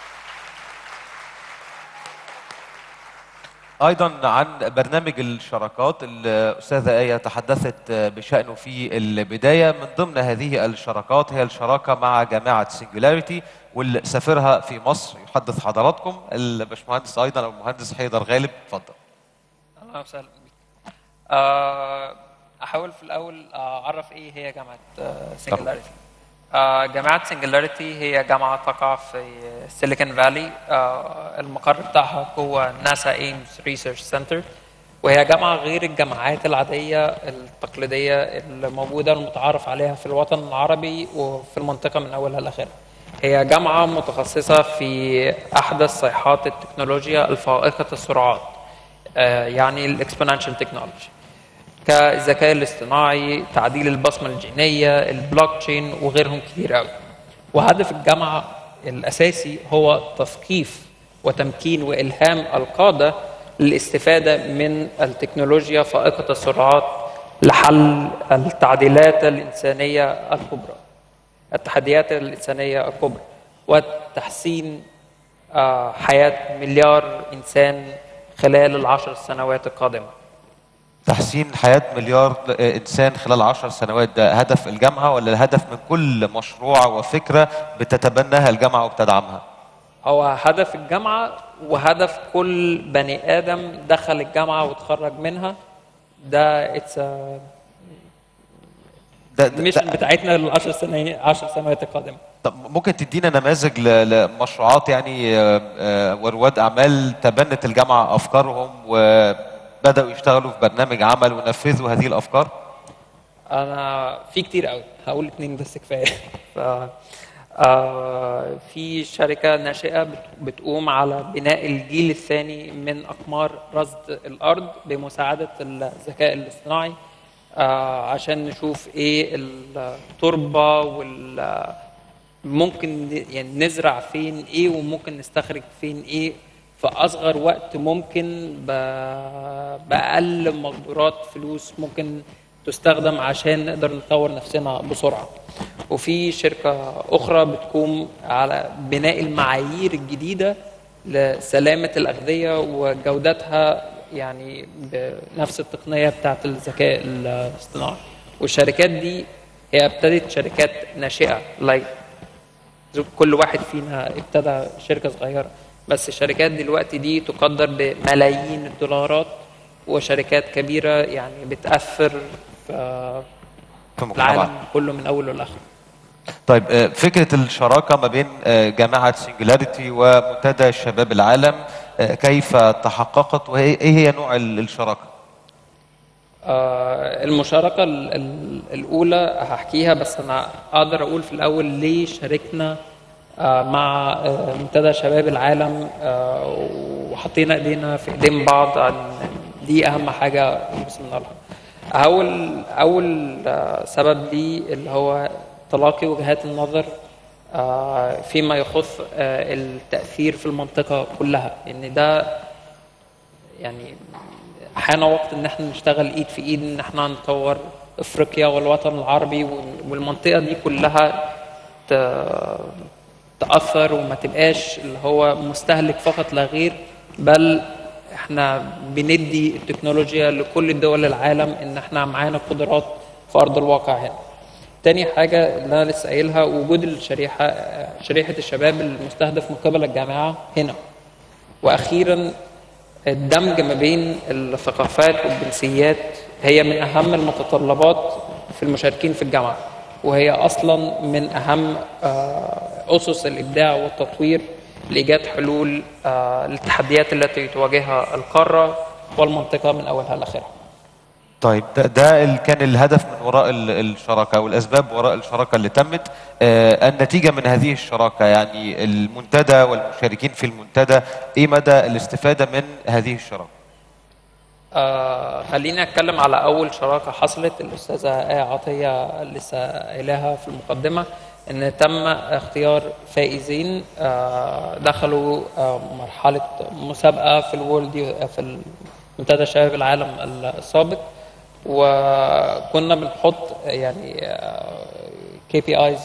ايضا عن برنامج الشراكات الاستاذه ايه تحدثت بشانه في البدايه من ضمن هذه الشراكات هي الشراكه مع جامعه سنجولاريتي واللي سافرها في مصر يحدث حضراتكم الباشمهندس ايضا او المهندس حيدر غالب اتفضل اهلا وسهلا بيك. آه، احاول في الاول اعرف ايه هي جامعه سنجلاريتي جامعه سنجلاريتي هي جامعه تقع في سيليكون فالي المقر بتاعها جوه ناسا ايمز ريسيرش سنتر وهي جامعه غير الجامعات العاديه التقليديه الموجوده المتعارف عليها في الوطن العربي وفي المنطقه من اولها لاخرها هي جامعه متخصصه في احدث صيحات التكنولوجيا الفائقه السرعات آه، يعني الاكسبوننشال تكنولوجي كالذكاء الاصطناعي تعديل البصمه الجينيه البلوك تشين وغيرهم كتير قوي وهدف الجامعه الاساسي هو تثقيف وتمكين والهام القاده للاستفاده من التكنولوجيا فائقه السرعات لحل التعديلات الانسانيه الكبرى التحديات الانسانيه الكبرى وتحسين آه، حياه مليار انسان خلال العشر سنوات القادمه تحسين حياه مليار انسان خلال عشر سنوات ده هدف الجامعه ولا الهدف من كل مشروع وفكره بتتبناها الجامعه وبتدعمها هو هدف الجامعة وهدف كل بني ادم دخل الجامعه وتخرج منها ده اتس الميشن بتاعتنا للعشر سنين 10 سنوات القادمه طب ممكن تدينا نماذج ل- لمشروعات يعني آه، آه، ورواد اعمال تبنت الجامعه افكارهم وبداوا يشتغلوا في برنامج عمل ونفذوا هذه الافكار انا في كتير قوي هقول اتنين بس كفايه ف آه، في شركه ناشئه بت- بتقوم على بناء الجيل الثاني من اقمار رصد الارض بمساعده الذكاء الاصطناعي آه، عشان نشوف ايه التربه وال ممكن ن- يعني نزرع فين ايه وممكن نستخرج فين ايه في اصغر وقت ممكن ب- باقل مقدورات فلوس ممكن تستخدم عشان نقدر نطور نفسنا بسرعه وفي شركه اخرى بتقوم على بناء المعايير الجديده لسلامه الاغذيه وجودتها يعني بنفس التقنيه بتاعت الذكاء الاصطناعي والشركات دي هي ابتدت شركات ناشئه لايك كل واحد فينا ابتدى شركة صغيرة بس الشركات دلوقتي دي تقدر بملايين الدولارات وشركات كبيرة يعني بتأثر في في مجتمعنا. العالم كله من أوله لآخره طيب آه، فكره الشراكه ما بين آه، جامعه سنجلاريتي ومنتدى شباب العالم آه، كيف تحققت وايه إيه هي نوع ال- الشراكه آه، المشاركة ال- ال- الأولى هحكيها بس أنا أقدر أقول في الأول ليه شاركنا آه، مع آه، منتدى شباب العالم آه، وحطينا إيدينا في إيدين بعض عن دي أهم حاجة وصلنا لها. أول أول آه، سبب لي اللي هو تلاقي وجهات النظر آه، فيما يخص آه، التأثير في المنطقة كلها إن ده يعني حان وقت ان احنا نشتغل ايد في ايد ان احنا نطور افريقيا والوطن العربي وال- والمنطقه دي كلها ت- تاثر وما تبقاش اللي هو مستهلك فقط لا غير بل احنا بندي التكنولوجيا لكل دول العالم ان احنا معانا قدرات في ارض الواقع هنا تاني حاجة اللي أنا لسه قايلها وجود الشريحة شريحة الشباب المستهدف من قبل الجامعة هنا وأخيرا الدمج ما بين الثقافات والجنسيات هي من أهم المتطلبات في المشاركين في الجامعة وهي أصلا من أهم آه، أسس الإبداع والتطوير لإيجاد حلول آه، للتحديات التي تواجهها القارة والمنطقة من أولها لآخرها طيب ده, ده ال- كان الهدف من وراء ال- الشراكه والاسباب وراء الشراكه اللي تمت آه، النتيجه من هذه الشراكه يعني المنتدى والمشاركين في المنتدى ايه مدى الاستفاده من هذه الشراكه آه خليني اتكلم على اول شراكه حصلت الاستاذه ايه عطيه لسه قايلاها في المقدمه ان تم اختيار فائزين آه دخلوا آه مرحله مسابقه في الورلد في منتدى شباب العالم السابق وكنا بنحط يعني كي بي ايز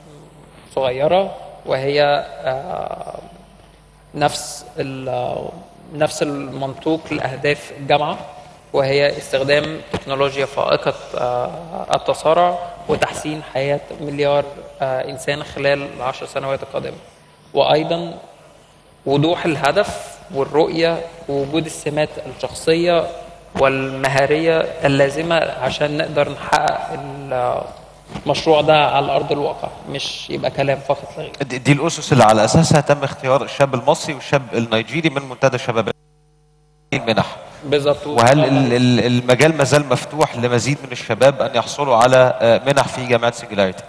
صغيره وهي آه نفس ال- نفس المنطوق لاهداف الجامعه وهي استخدام تكنولوجيا فائقه آه، التسارع وتحسين حياه مليار آه، انسان خلال العشر سنوات القادمه وايضا وضوح الهدف والرؤيه ووجود السمات الشخصيه والمهاريه اللازمه عشان نقدر نحقق المشروع ده على ارض الواقع مش يبقى كلام فقط لا غير دي دي الاسس اللي على اساسها تم اختيار الشاب المصري والشاب النيجيري من منتدى شباب المنح بالظبط وهل ال- ال- المجال ما زال مفتوح لمزيد من الشباب ان يحصلوا على آه، منح في جامعه سنجلاريتي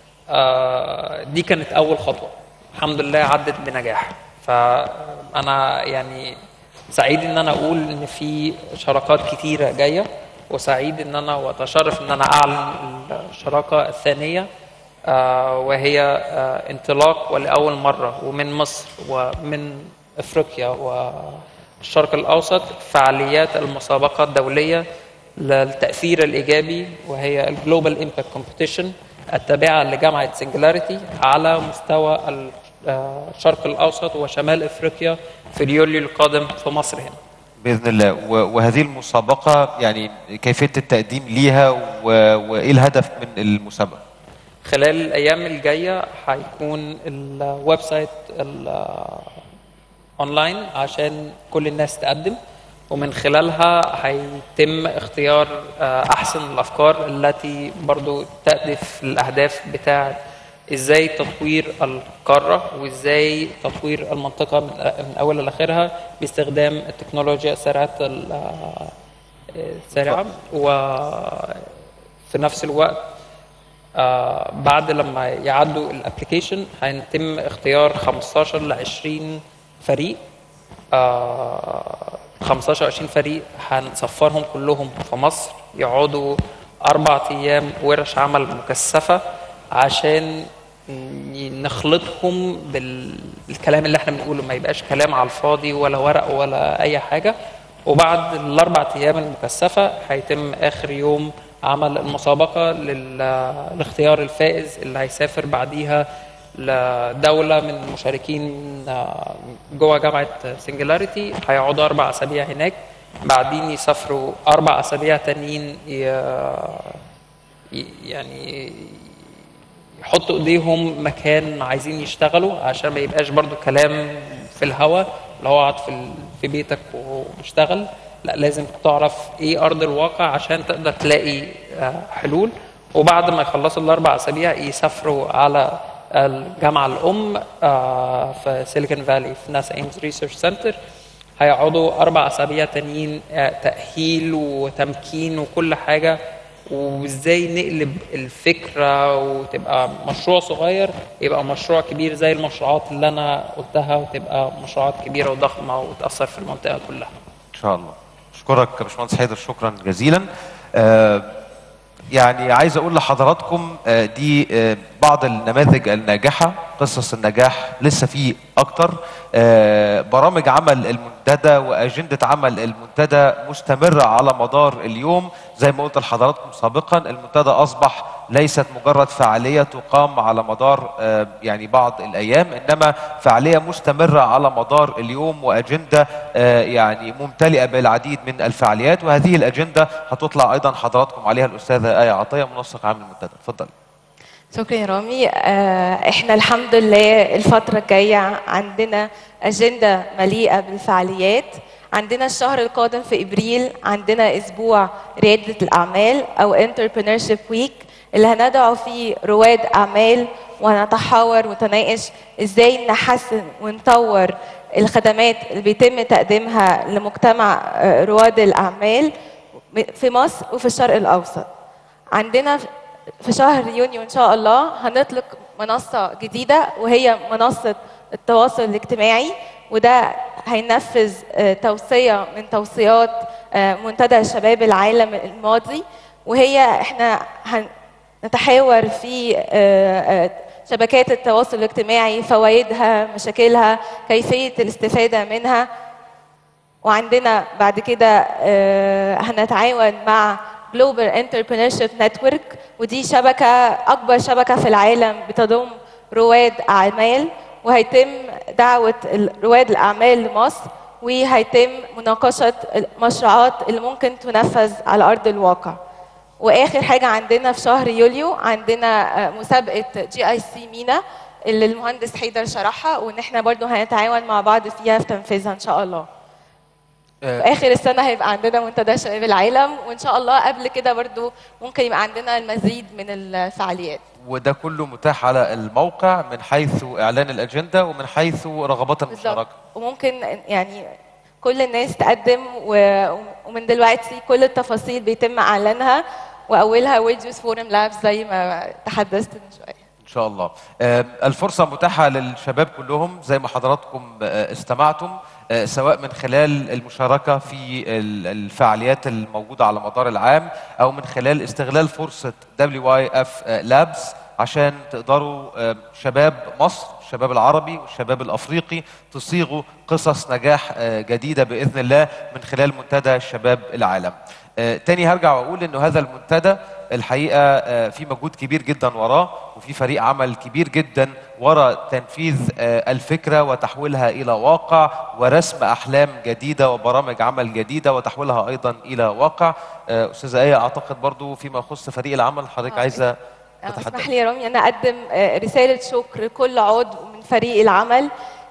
آه، دي كانت اول خطوه الحمد لله عدت بنجاح فانا يعني سعيد ان انا اقول ان في شراكات كتيره جايه وسعيد ان انا واتشرف ان انا اعلن الشراكه الثانيه آه، وهي آه، انطلاق ولاول مره ومن مصر ومن افريقيا والشرق الاوسط فعاليات المسابقه الدوليه للتاثير الايجابي وهي الجلوبال امباكت كومبيتيشن التابعه لجامعه سنجلاريتي على مستوى ال- آه، الشرق الاوسط وشمال افريقيا في اليوليو القادم في مصر هنا باذن الله و- وهذه المسابقه يعني كيفيه التقديم ليها و- وايه الهدف من المسابقه خلال الايام الجايه هيكون الويب سايت ال- اونلاين عشان كل الناس تقدم ومن خلالها هيتم اختيار آه، احسن الافكار التي برضو تهدف الاهداف بتاعه ازاي تطوير القاره وازاي تطوير المنطقه من من اولها لاخرها باستخدام التكنولوجيا سريعه ال- آه، السريعه وفي نفس الوقت آه بعد لما يعدوا الابلكيشن هيتم اختيار 15 ل 20 فريق آه 15 20 فريق هنسفرهم كلهم في مصر يقعدوا اربع ايام ورش عمل مكثفه عشان ن- نخلطهم بالكلام اللي احنا بنقوله ما يبقاش كلام على الفاضي ولا ورق ولا اي حاجه وبعد الاربع ايام المكثفه هيتم اخر يوم عمل المسابقه لل- لاختيار الفائز اللي هيسافر بعديها لدوله من المشاركين آه، جوه جامعه سنجلاريتي هيقعدوا اربع اسابيع هناك بعدين يسافروا اربع اسابيع تانيين ي- ي- يعني يحطوا ايديهم مكان عايزين يشتغلوا عشان ما يبقاش برضو كلام في الهوا اللي هو اقعد في ال- في بيتك واشتغل لا لازم تعرف ايه ارض الواقع عشان تقدر تلاقي آه، حلول وبعد ما يخلصوا الاربع اسابيع يسافروا على الجامعه الام آه، في سيليكون فالي في ناسا ايمز ريسيرش سنتر هيقعدوا اربع اسابيع تانيين آه، تاهيل وتمكين وكل حاجه وازاي نقلب الفكره وتبقى مشروع صغير يبقى مشروع كبير زي المشروعات اللي انا قلتها وتبقى مشروعات كبيره وضخمه وتاثر في المنطقه كلها ان شاء الله اشكرك يا باشمهندس حيدر شكرا جزيلا آه، يعني عايز اقول لحضراتكم آه، دي آه، بعض النماذج الناجحه قصص النجاح لسه في اكتر آه، برامج عمل المنتدى واجنده عمل المنتدى مستمره على مدار اليوم زي ما قلت لحضراتكم سابقا المنتدى اصبح ليست مجرد فعاليه تقام على مدار آه، يعني بعض الايام انما فعاليه مستمره على مدار اليوم واجنده آه، يعني ممتلئه بالعديد من الفعاليات وهذه الاجنده هتطلع ايضا حضراتكم عليها الاستاذه ايه عطيه منسق عام المنتدى اتفضل شكرا يا رامي آه، احنا الحمد لله الفترة الجاية عندنا أجندة مليئة بالفعاليات عندنا الشهر القادم في إبريل عندنا أسبوع ريادة الأعمال أو Entrepreneurship Week اللي هندعو فيه رواد أعمال ونتحاور ونتناقش إزاي نحسن ونطور الخدمات اللي بيتم تقديمها لمجتمع آه، رواد الأعمال في مصر وفي الشرق الأوسط عندنا في شهر يونيو ان شاء الله هنطلق منصه جديده وهي منصه التواصل الاجتماعي وده هينفذ آه، توصيه من توصيات آه، منتدى شباب العالم الماضي وهي احنا هنتحاور في آه، آه، شبكات التواصل الاجتماعي فوائدها مشاكلها كيفيه الاستفاده منها وعندنا بعد كده آه، هنتعاون مع Global Entrepreneurship Network ودي شبكة أكبر شبكة في العالم بتضم رواد أعمال وهيتم دعوة ال- رواد الأعمال لمصر وهيتم مناقشة المشروعات اللي ممكن تنفذ على أرض الواقع واخر حاجه عندنا في شهر يوليو عندنا آه، مسابقه جي اي سي مينا اللي المهندس حيدر شرحها وان احنا برضو هنتعاون مع بعض فيها في تنفيذها ان شاء الله في اخر السنه هيبقى عندنا منتدى شباب العالم وان شاء الله قبل كده برضو ممكن يبقى عندنا المزيد من الفعاليات وده كله متاح على الموقع من حيث اعلان الاجنده ومن حيث رغبات المشاركه وممكن يعني كل الناس تقدم و- ومن دلوقتي كل التفاصيل بيتم اعلانها واولها ويلد يوز فورم لابس زي ما تحدثت من شويه ان شاء الله آه، الفرصه متاحه للشباب كلهم زي ما حضراتكم آه، استمعتم آه، سواء من خلال المشاركه في ال- الفعاليات الموجوده على مدار العام او من خلال استغلال فرصه WYF لابس عشان تقدروا آه، شباب مصر الشباب العربي والشباب الافريقي تصيغوا قصص نجاح آه، جديده باذن الله من خلال منتدى شباب العالم. آه، تاني هرجع واقول انه هذا المنتدى الحقيقه آه، في مجهود كبير جدا وراه وفي فريق عمل كبير جدا ورا تنفيذ آه، الفكره وتحويلها الى واقع ورسم احلام جديده وبرامج عمل جديده وتحويلها ايضا الى واقع. آه، استاذه ايه اعتقد برضو فيما يخص فريق العمل حضرتك آه، عايزه اسمح لي يا رامي انا اقدم آه، رساله شكر لكل عضو من فريق العمل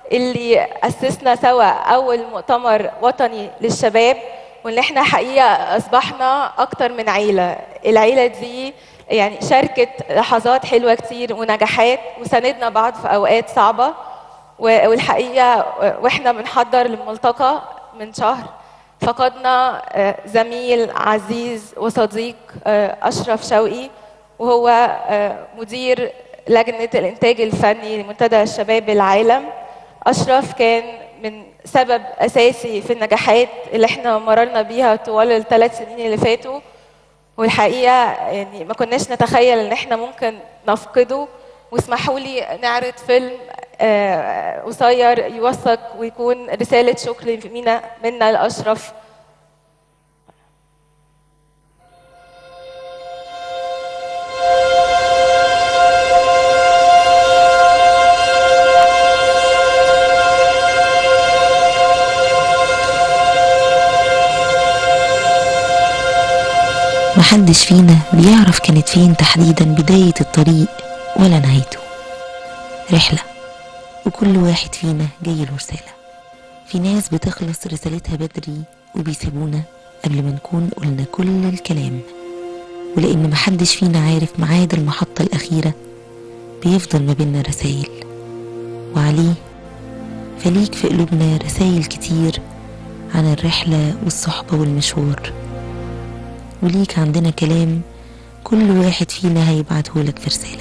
اللي أسسنا سوا أول مؤتمر وطني للشباب وإن إحنا حقيقة أصبحنا أكتر من عيلة العيلة دي يعني شاركت لحظات حلوة كتير ونجاحات وساندنا بعض في أوقات صعبة و- والحقيقة وإحنا بنحضر الملتقى من شهر فقدنا آه، زميل عزيز وصديق آه، أشرف شوقي وهو آه، مدير لجنة الإنتاج الفني لمنتدى شباب العالم أشرف كان من سبب أساسي في النجاحات اللي احنا مررنا بيها طوال الثلاث سنين اللي فاتوا والحقيقة يعني ما كناش نتخيل إن احنا ممكن نفقده واسمحوا لي نعرض فيلم آه، قصير يوثق ويكون رسالة شكر منا منا لأشرف محدش فينا بيعرف كانت فين تحديدا بداية الطريق ولا نهايته رحلة وكل واحد فينا جاي له رسالة في ناس بتخلص رسالتها بدري وبيسيبونا قبل ما نكون قلنا كل الكلام ولأن محدش فينا عارف ميعاد المحطة الأخيرة بيفضل ما بينا رسايل وعليه فليك في قلوبنا رسايل كتير عن الرحلة والصحبة والمشوار وليك عندنا كلام كل واحد فينا هيبعته لك في رسالة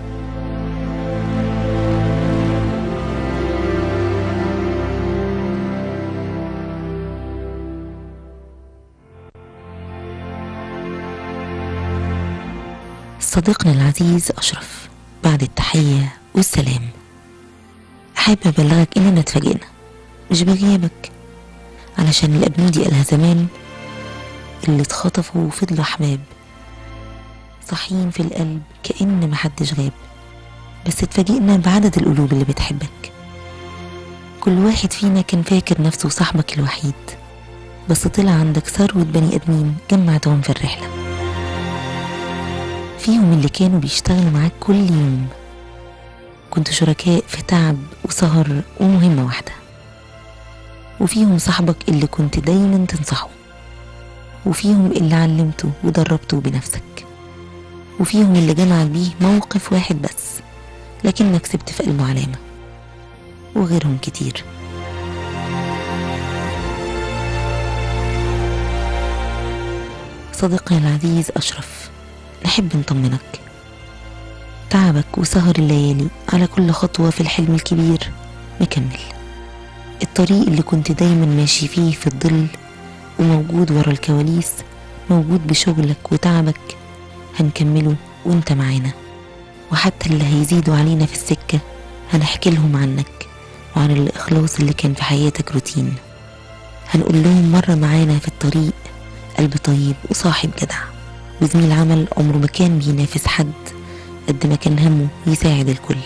صديقنا العزيز أشرف بعد التحية والسلام أحب أبلغك إننا اتفاجئنا مش بغيابك علشان الأبنودي قالها زمان اللي اتخطفوا وفضلوا أحباب صاحيين في القلب كأن محدش غاب بس اتفاجئنا بعدد القلوب اللي بتحبك كل واحد فينا كان فاكر نفسه صاحبك الوحيد بس طلع عندك ثروة بني آدمين جمعتهم في الرحلة فيهم اللي كانوا بيشتغلوا معاك كل يوم كنتوا شركاء في تعب وسهر ومهمة واحدة وفيهم صاحبك اللي كنت دايما تنصحه وفيهم اللي علمته ودربته بنفسك وفيهم اللي جمعك بيه موقف واحد بس لكنك سبت في قلبه علامة وغيرهم كتير صديقنا العزيز أشرف نحب نطمنك تعبك وسهر الليالي على كل خطوة في الحلم الكبير مكمل الطريق اللي كنت دايما ماشي فيه في الظل وموجود ورا الكواليس موجود بشغلك وتعبك هنكمله وانت معانا وحتى اللي هيزيدوا علينا في السكة هنحكي لهم عنك وعن الإخلاص اللي كان في حياتك روتين هنقول لهم مرة معانا في الطريق قلب طيب وصاحب جدع وزميل عمل عمره ما كان بينافس حد قد ما كان همه يساعد الكل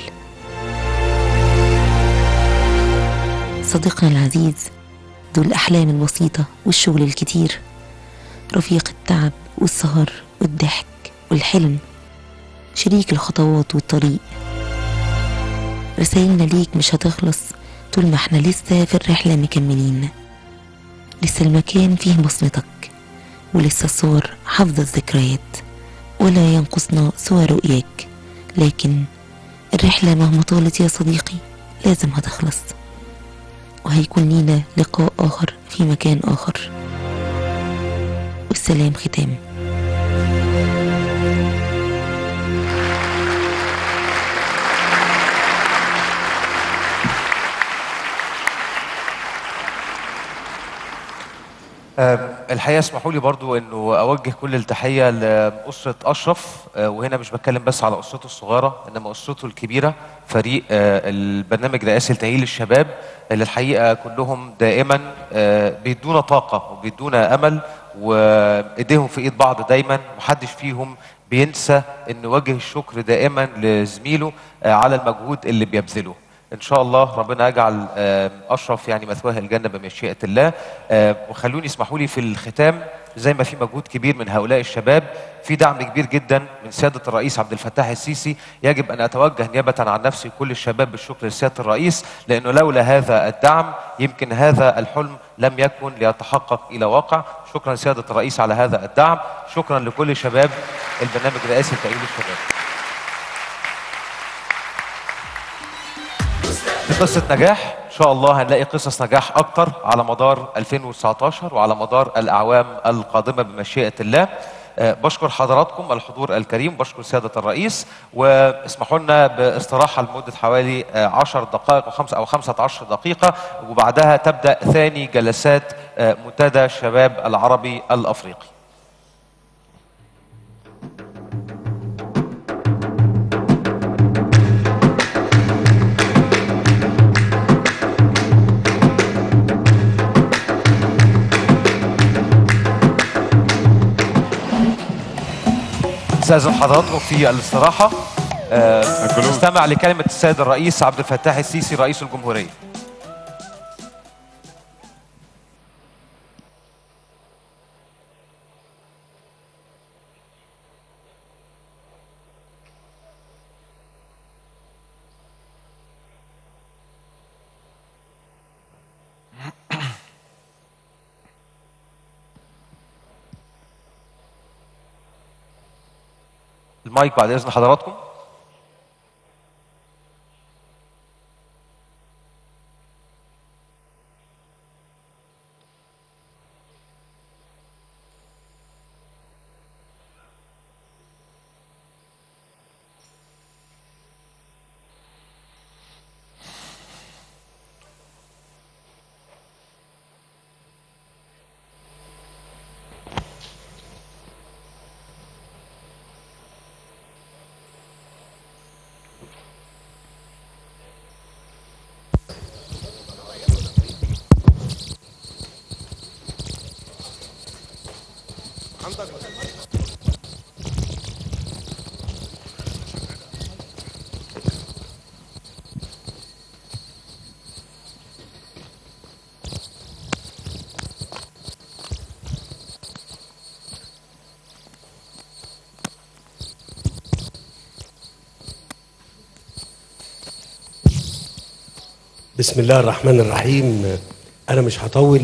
صديقنا العزيز ذو الأحلام البسيطة والشغل الكتير رفيق التعب والسهر والضحك والحلم شريك الخطوات والطريق رسايلنا ليك مش هتخلص طول ما احنا لسه في الرحلة مكملين لسه المكان فيه بصمتك ولسه الصور حافظة الذكريات ولا ينقصنا سوى رؤياك لكن الرحلة مهما طالت يا صديقي لازم هتخلص وهيكون لينا لقاء آخر في مكان آخر والسلام ختام آم، الحقيقه اسمحوا لي برضو انه اوجه كل التحيه لاسره اشرف آه، وهنا مش بتكلم بس على اسرته الصغيره انما اسرته الكبيره فريق آه، البرنامج الرئاسي لتاهيل الشباب اللي الحقيقه كلهم دائما آه، بيدونا طاقه وبيدونا امل وايديهم في ايد بعض دايما محدش فيهم بينسى ان وجه الشكر دائما لزميله آه، على المجهود اللي بيبذله ان شاء الله ربنا يجعل آه، اشرف يعني مثواه الجنه بمشيئه الله آه، وخلوني اسمحوا لي في الختام زي ما في مجهود كبير من هؤلاء الشباب في دعم كبير جدا من سياده الرئيس عبد الفتاح السيسي يجب ان اتوجه نيابه عن نفسي كل الشباب بالشكر لسياده الرئيس لانه لولا هذا الدعم يمكن هذا الحلم لم يكن ليتحقق الى واقع شكرا سياده الرئيس على هذا الدعم شكرا لكل شباب البرنامج الرئاسي لتاهيل الشباب في قصة نجاح إن شاء الله هنلاقي قصص نجاح أكتر على مدار 2019 وعلى مدار الأعوام القادمة بمشيئة الله آه، بشكر حضراتكم الحضور الكريم بشكر سيادة الرئيس واسمحوا لنا باستراحة لمدة حوالي آه، 10 دقائق أو 5 أو 15 دقيقة وبعدها تبدأ ثاني جلسات آه، منتدى الشباب العربي الأفريقي استاذن حضراتكم في الاستراحه آه، نستمع لكلمه السيد الرئيس عبد الفتاح السيسي رئيس الجمهوريه المايك بعد اذن حضراتكم بسم الله الرحمن الرحيم انا مش هطول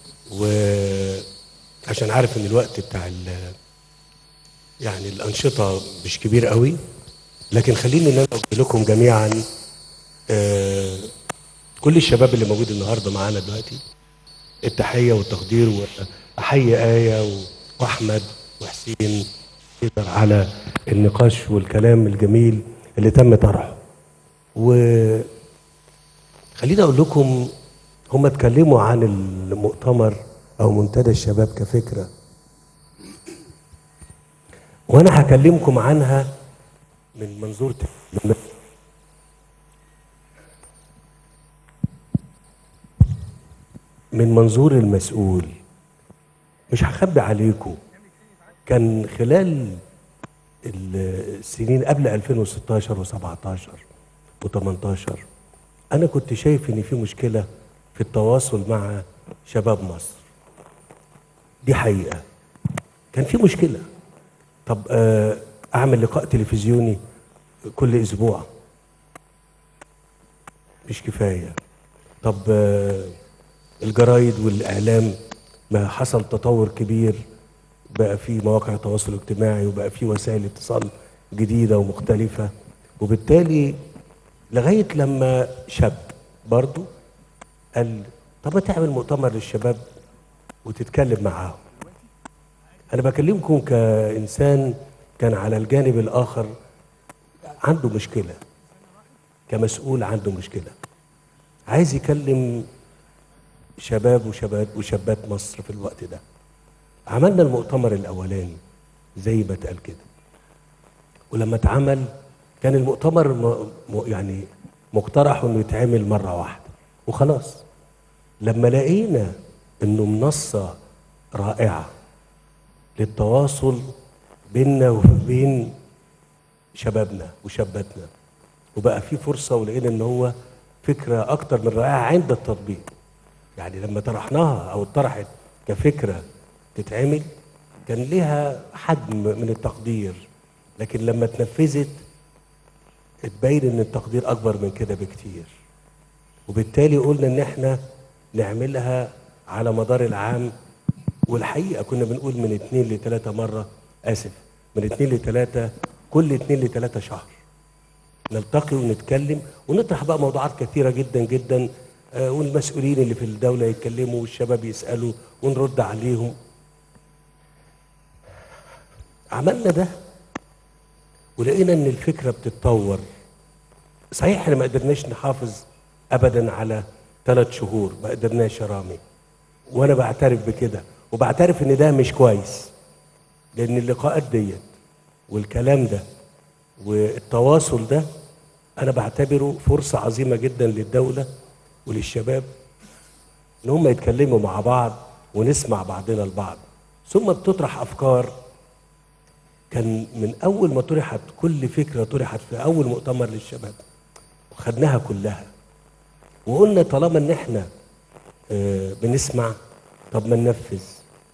وعشان عارف ان الوقت بتاع ال- يعني الانشطه مش كبير قوي لكن خليني ان انا اقول لكم جميعا آه، كل الشباب اللي موجود النهارده معانا دلوقتي التحيه والتقدير واحيي ايه و- واحمد وحسين يقدر على النقاش والكلام الجميل اللي تم طرحه و خليني اقول لكم هم اتكلموا عن المؤتمر او منتدى الشباب كفكره وانا هكلمكم عنها من منظور تاني. من منظور المسؤول مش هخبي عليكم كان خلال السنين قبل 2016 و17 و18 انا كنت شايف ان في مشكله في التواصل مع شباب مصر دي حقيقه كان في مشكله طب آه، اعمل لقاء تلفزيوني كل اسبوع مش كفايه طب آه، الجرايد والاعلام ما حصل تطور كبير بقى في مواقع التواصل الاجتماعي وبقى في وسائل اتصال جديده ومختلفه وبالتالي لغايه لما شاب برضو قال طب ما تعمل مؤتمر للشباب وتتكلم معاهم انا بكلمكم كانسان كان على الجانب الاخر عنده مشكله كمسؤول عنده مشكله عايز يكلم شباب وشباب وشابات مصر في الوقت ده عملنا المؤتمر الاولاني زي ما اتقال كده ولما اتعمل كان المؤتمر م... م... يعني مقترح انه يتعمل مره واحده وخلاص لما لقينا انه منصه رائعه للتواصل بيننا وبين شبابنا وشاباتنا وبقى في فرصه ولقينا ان هو فكره اكتر من رائعه عند التطبيق يعني لما طرحناها او اتطرحت كفكره تتعمل كان لها حجم من التقدير لكن لما اتنفذت اتبين ان التقدير اكبر من كده بكتير وبالتالي قلنا ان احنا نعملها على مدار العام والحقيقه كنا بنقول من اتنين لتلاته مره اسف من اتنين لتلاته كل اتنين لتلاته شهر نلتقي ونتكلم ونطرح بقى موضوعات كثيره جدا جدا آه، والمسؤولين اللي في الدوله يتكلموا والشباب يسالوا ونرد عليهم عملنا ده ولقينا ان الفكره بتتطور صحيح احنا ما قدرناش نحافظ ابدا على ثلاث شهور ما قدرناش يا رامي وانا بعترف بكده وبعترف ان ده مش كويس لان اللقاءات ديت والكلام ده والتواصل ده انا بعتبره فرصه عظيمه جدا للدوله وللشباب ان هم يتكلموا مع بعض ونسمع بعضنا البعض ثم بتطرح افكار كان من اول ما طرحت كل فكره طرحت في اول مؤتمر للشباب وخدناها كلها وقلنا طالما ان احنا آه، بنسمع طب ما ننفذ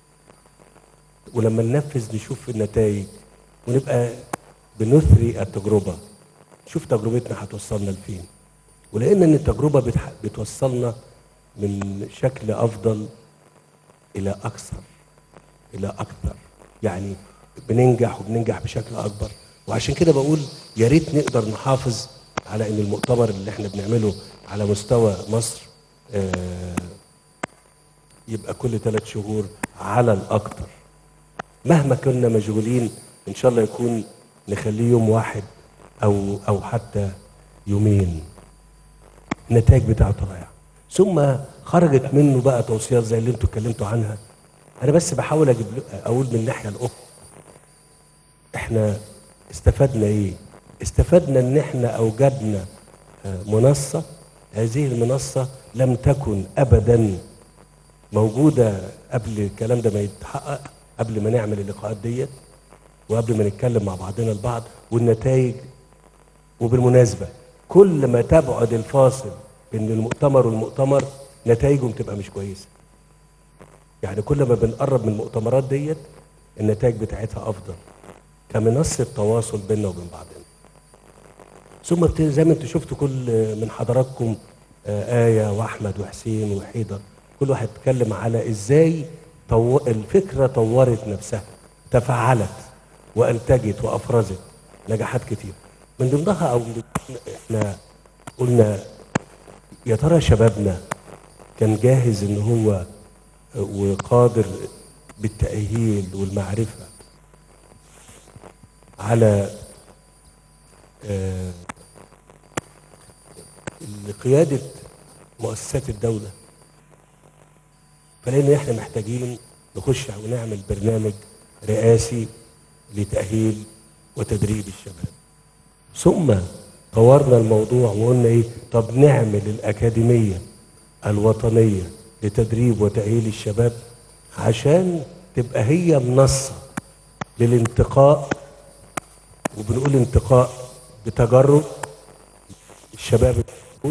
ولما ننفذ نشوف النتائج ونبقى بنثري التجربه شوف تجربتنا هتوصلنا لفين ولقينا ان التجربه بتح... بتوصلنا من شكل افضل الى اكثر الى اكثر يعني بننجح وبننجح بشكل اكبر وعشان كده بقول يا ريت نقدر نحافظ على ان المؤتمر اللي احنا بنعمله على مستوى مصر آه، يبقى كل ثلاث شهور على الاكثر مهما كنا مشغولين ان شاء الله يكون نخليه يوم واحد او او حتى يومين النتائج بتاعته رائعه ثم خرجت منه بقى توصيات زي اللي انتوا اتكلمتوا عنها انا بس بحاول اجيب اقول من الناحيه الاخرى احنا استفدنا ايه استفدنا ان احنا اوجدنا آه، منصه هذه المنصه لم تكن ابدا موجوده قبل الكلام ده ما يتحقق قبل ما نعمل اللقاءات ديت وقبل ما نتكلم مع بعضنا البعض والنتائج وبالمناسبه كل ما تبعد الفاصل بين المؤتمر والمؤتمر نتائجهم تبقى مش كويسه يعني كل ما بنقرب من المؤتمرات ديت النتائج بتاعتها افضل كمنصه تواصل بيننا وبين بعضنا ثم بت- زي ما انتم شفتوا كل من حضراتكم آه، آية وأحمد وحسين وحيدر كل واحد اتكلم على إزاي طو... الفكرة طورت نفسها تفاعلت وأنتجت وأفرزت نجاحات كتير من ضمنها أو من ضمن- إحنا قلنا يا ترى شبابنا كان جاهز إن هو وقادر بالتأهيل والمعرفة على آه، قيادة مؤسسات الدولة فلأن احنا محتاجين نخش ونعمل برنامج رئاسي لتأهيل وتدريب الشباب ثم طورنا الموضوع وقلنا ايه طب نعمل الأكاديمية الوطنية لتدريب وتأهيل الشباب عشان تبقى هي منصة للانتقاء وبنقول انتقاء بتجرب الشباب الموجود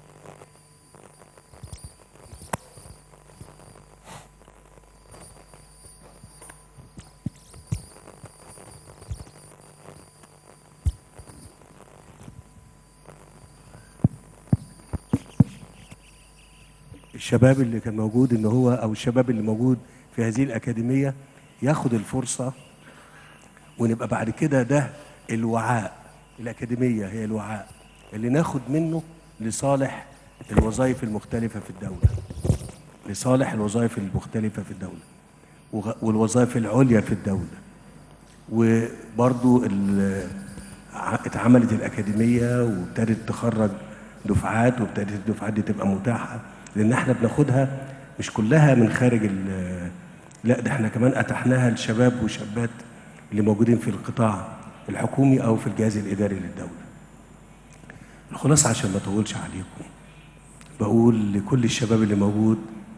الشباب اللي كان موجود ان هو او الشباب اللي موجود في هذه الاكاديميه ياخد الفرصه ونبقى بعد كده ده الوعاء الأكاديمية هي الوعاء اللي ناخد منه لصالح الوظائف المختلفة في الدولة لصالح الوظائف المختلفة في الدولة وغ- والوظائف العليا في الدولة وبرضو ال- ع- اتعملت الأكاديمية وابتدت تخرج دفعات وابتدت الدفعات دي تبقى متاحة لأن احنا بناخدها مش كلها من خارج ال- لا ده احنا كمان أتحناها للشباب وشابات اللي موجودين في القطاع الحكومي أو في الجهاز الإداري للدولة الخلاصة عشان ما أطولش عليكم بقول لكل الشباب اللي موجود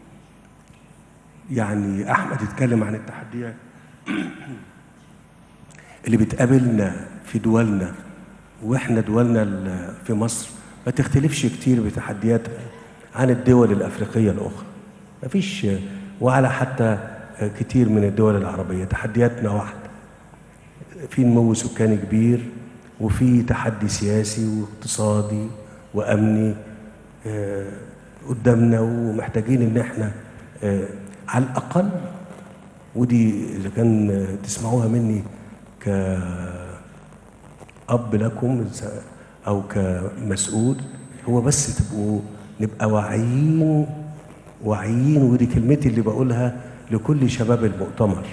يعني أحمد اتكلم عن التحديات اللي بتقابلنا في دولنا واحنا دولنا ال- في مصر ما تختلفش كتير بتحدياتها عن الدول الافريقيه الاخرى مفيش وعلى حتى آه، كتير من الدول العربية تحدياتنا واحدة في نمو سكاني كبير وفي تحدي سياسي واقتصادي وأمني آه، قدامنا ومحتاجين إن احنا آه، على الأقل ودي إذا كان آه، تسمعوها مني كأب لكم أو كمسؤول هو بس تبقوا نبقى واعيين واعيين ودي كلمتي اللي بقولها لكل شباب المؤتمر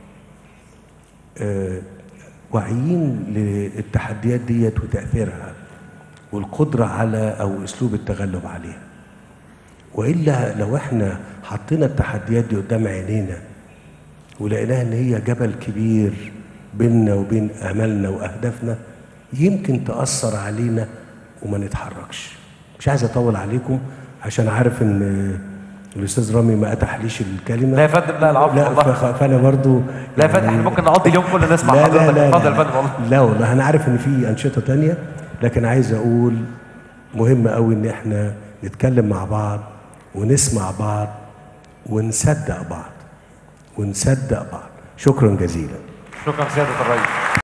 آه، واعيين للتحديات ديت وتأثيرها والقدرة على أو أسلوب التغلب عليها وإلا لو احنا حطينا التحديات دي قدام عينينا ولقيناها ان هي جبل كبير بيننا وبين املنا واهدافنا يمكن تاثر علينا وما نتحركش مش عايز اطول عليكم عشان عارف ان الاستاذ رامي ما اتاحليش الكلمه لا يا فندم لا العفو لا والله ف- فانا برضو لا يا فندم احنا ممكن نقضي اليوم كله نسمع لا لا حضرتك لا اتفضل يا لا, فندم والله لا والله انا عارف ان في انشطه تانية لكن عايز اقول مهم قوي ان احنا نتكلم مع بعض ونسمع بعض ونصدق بعض ونصدق بعض شكرا جزيلا شكرا سياده الرئيس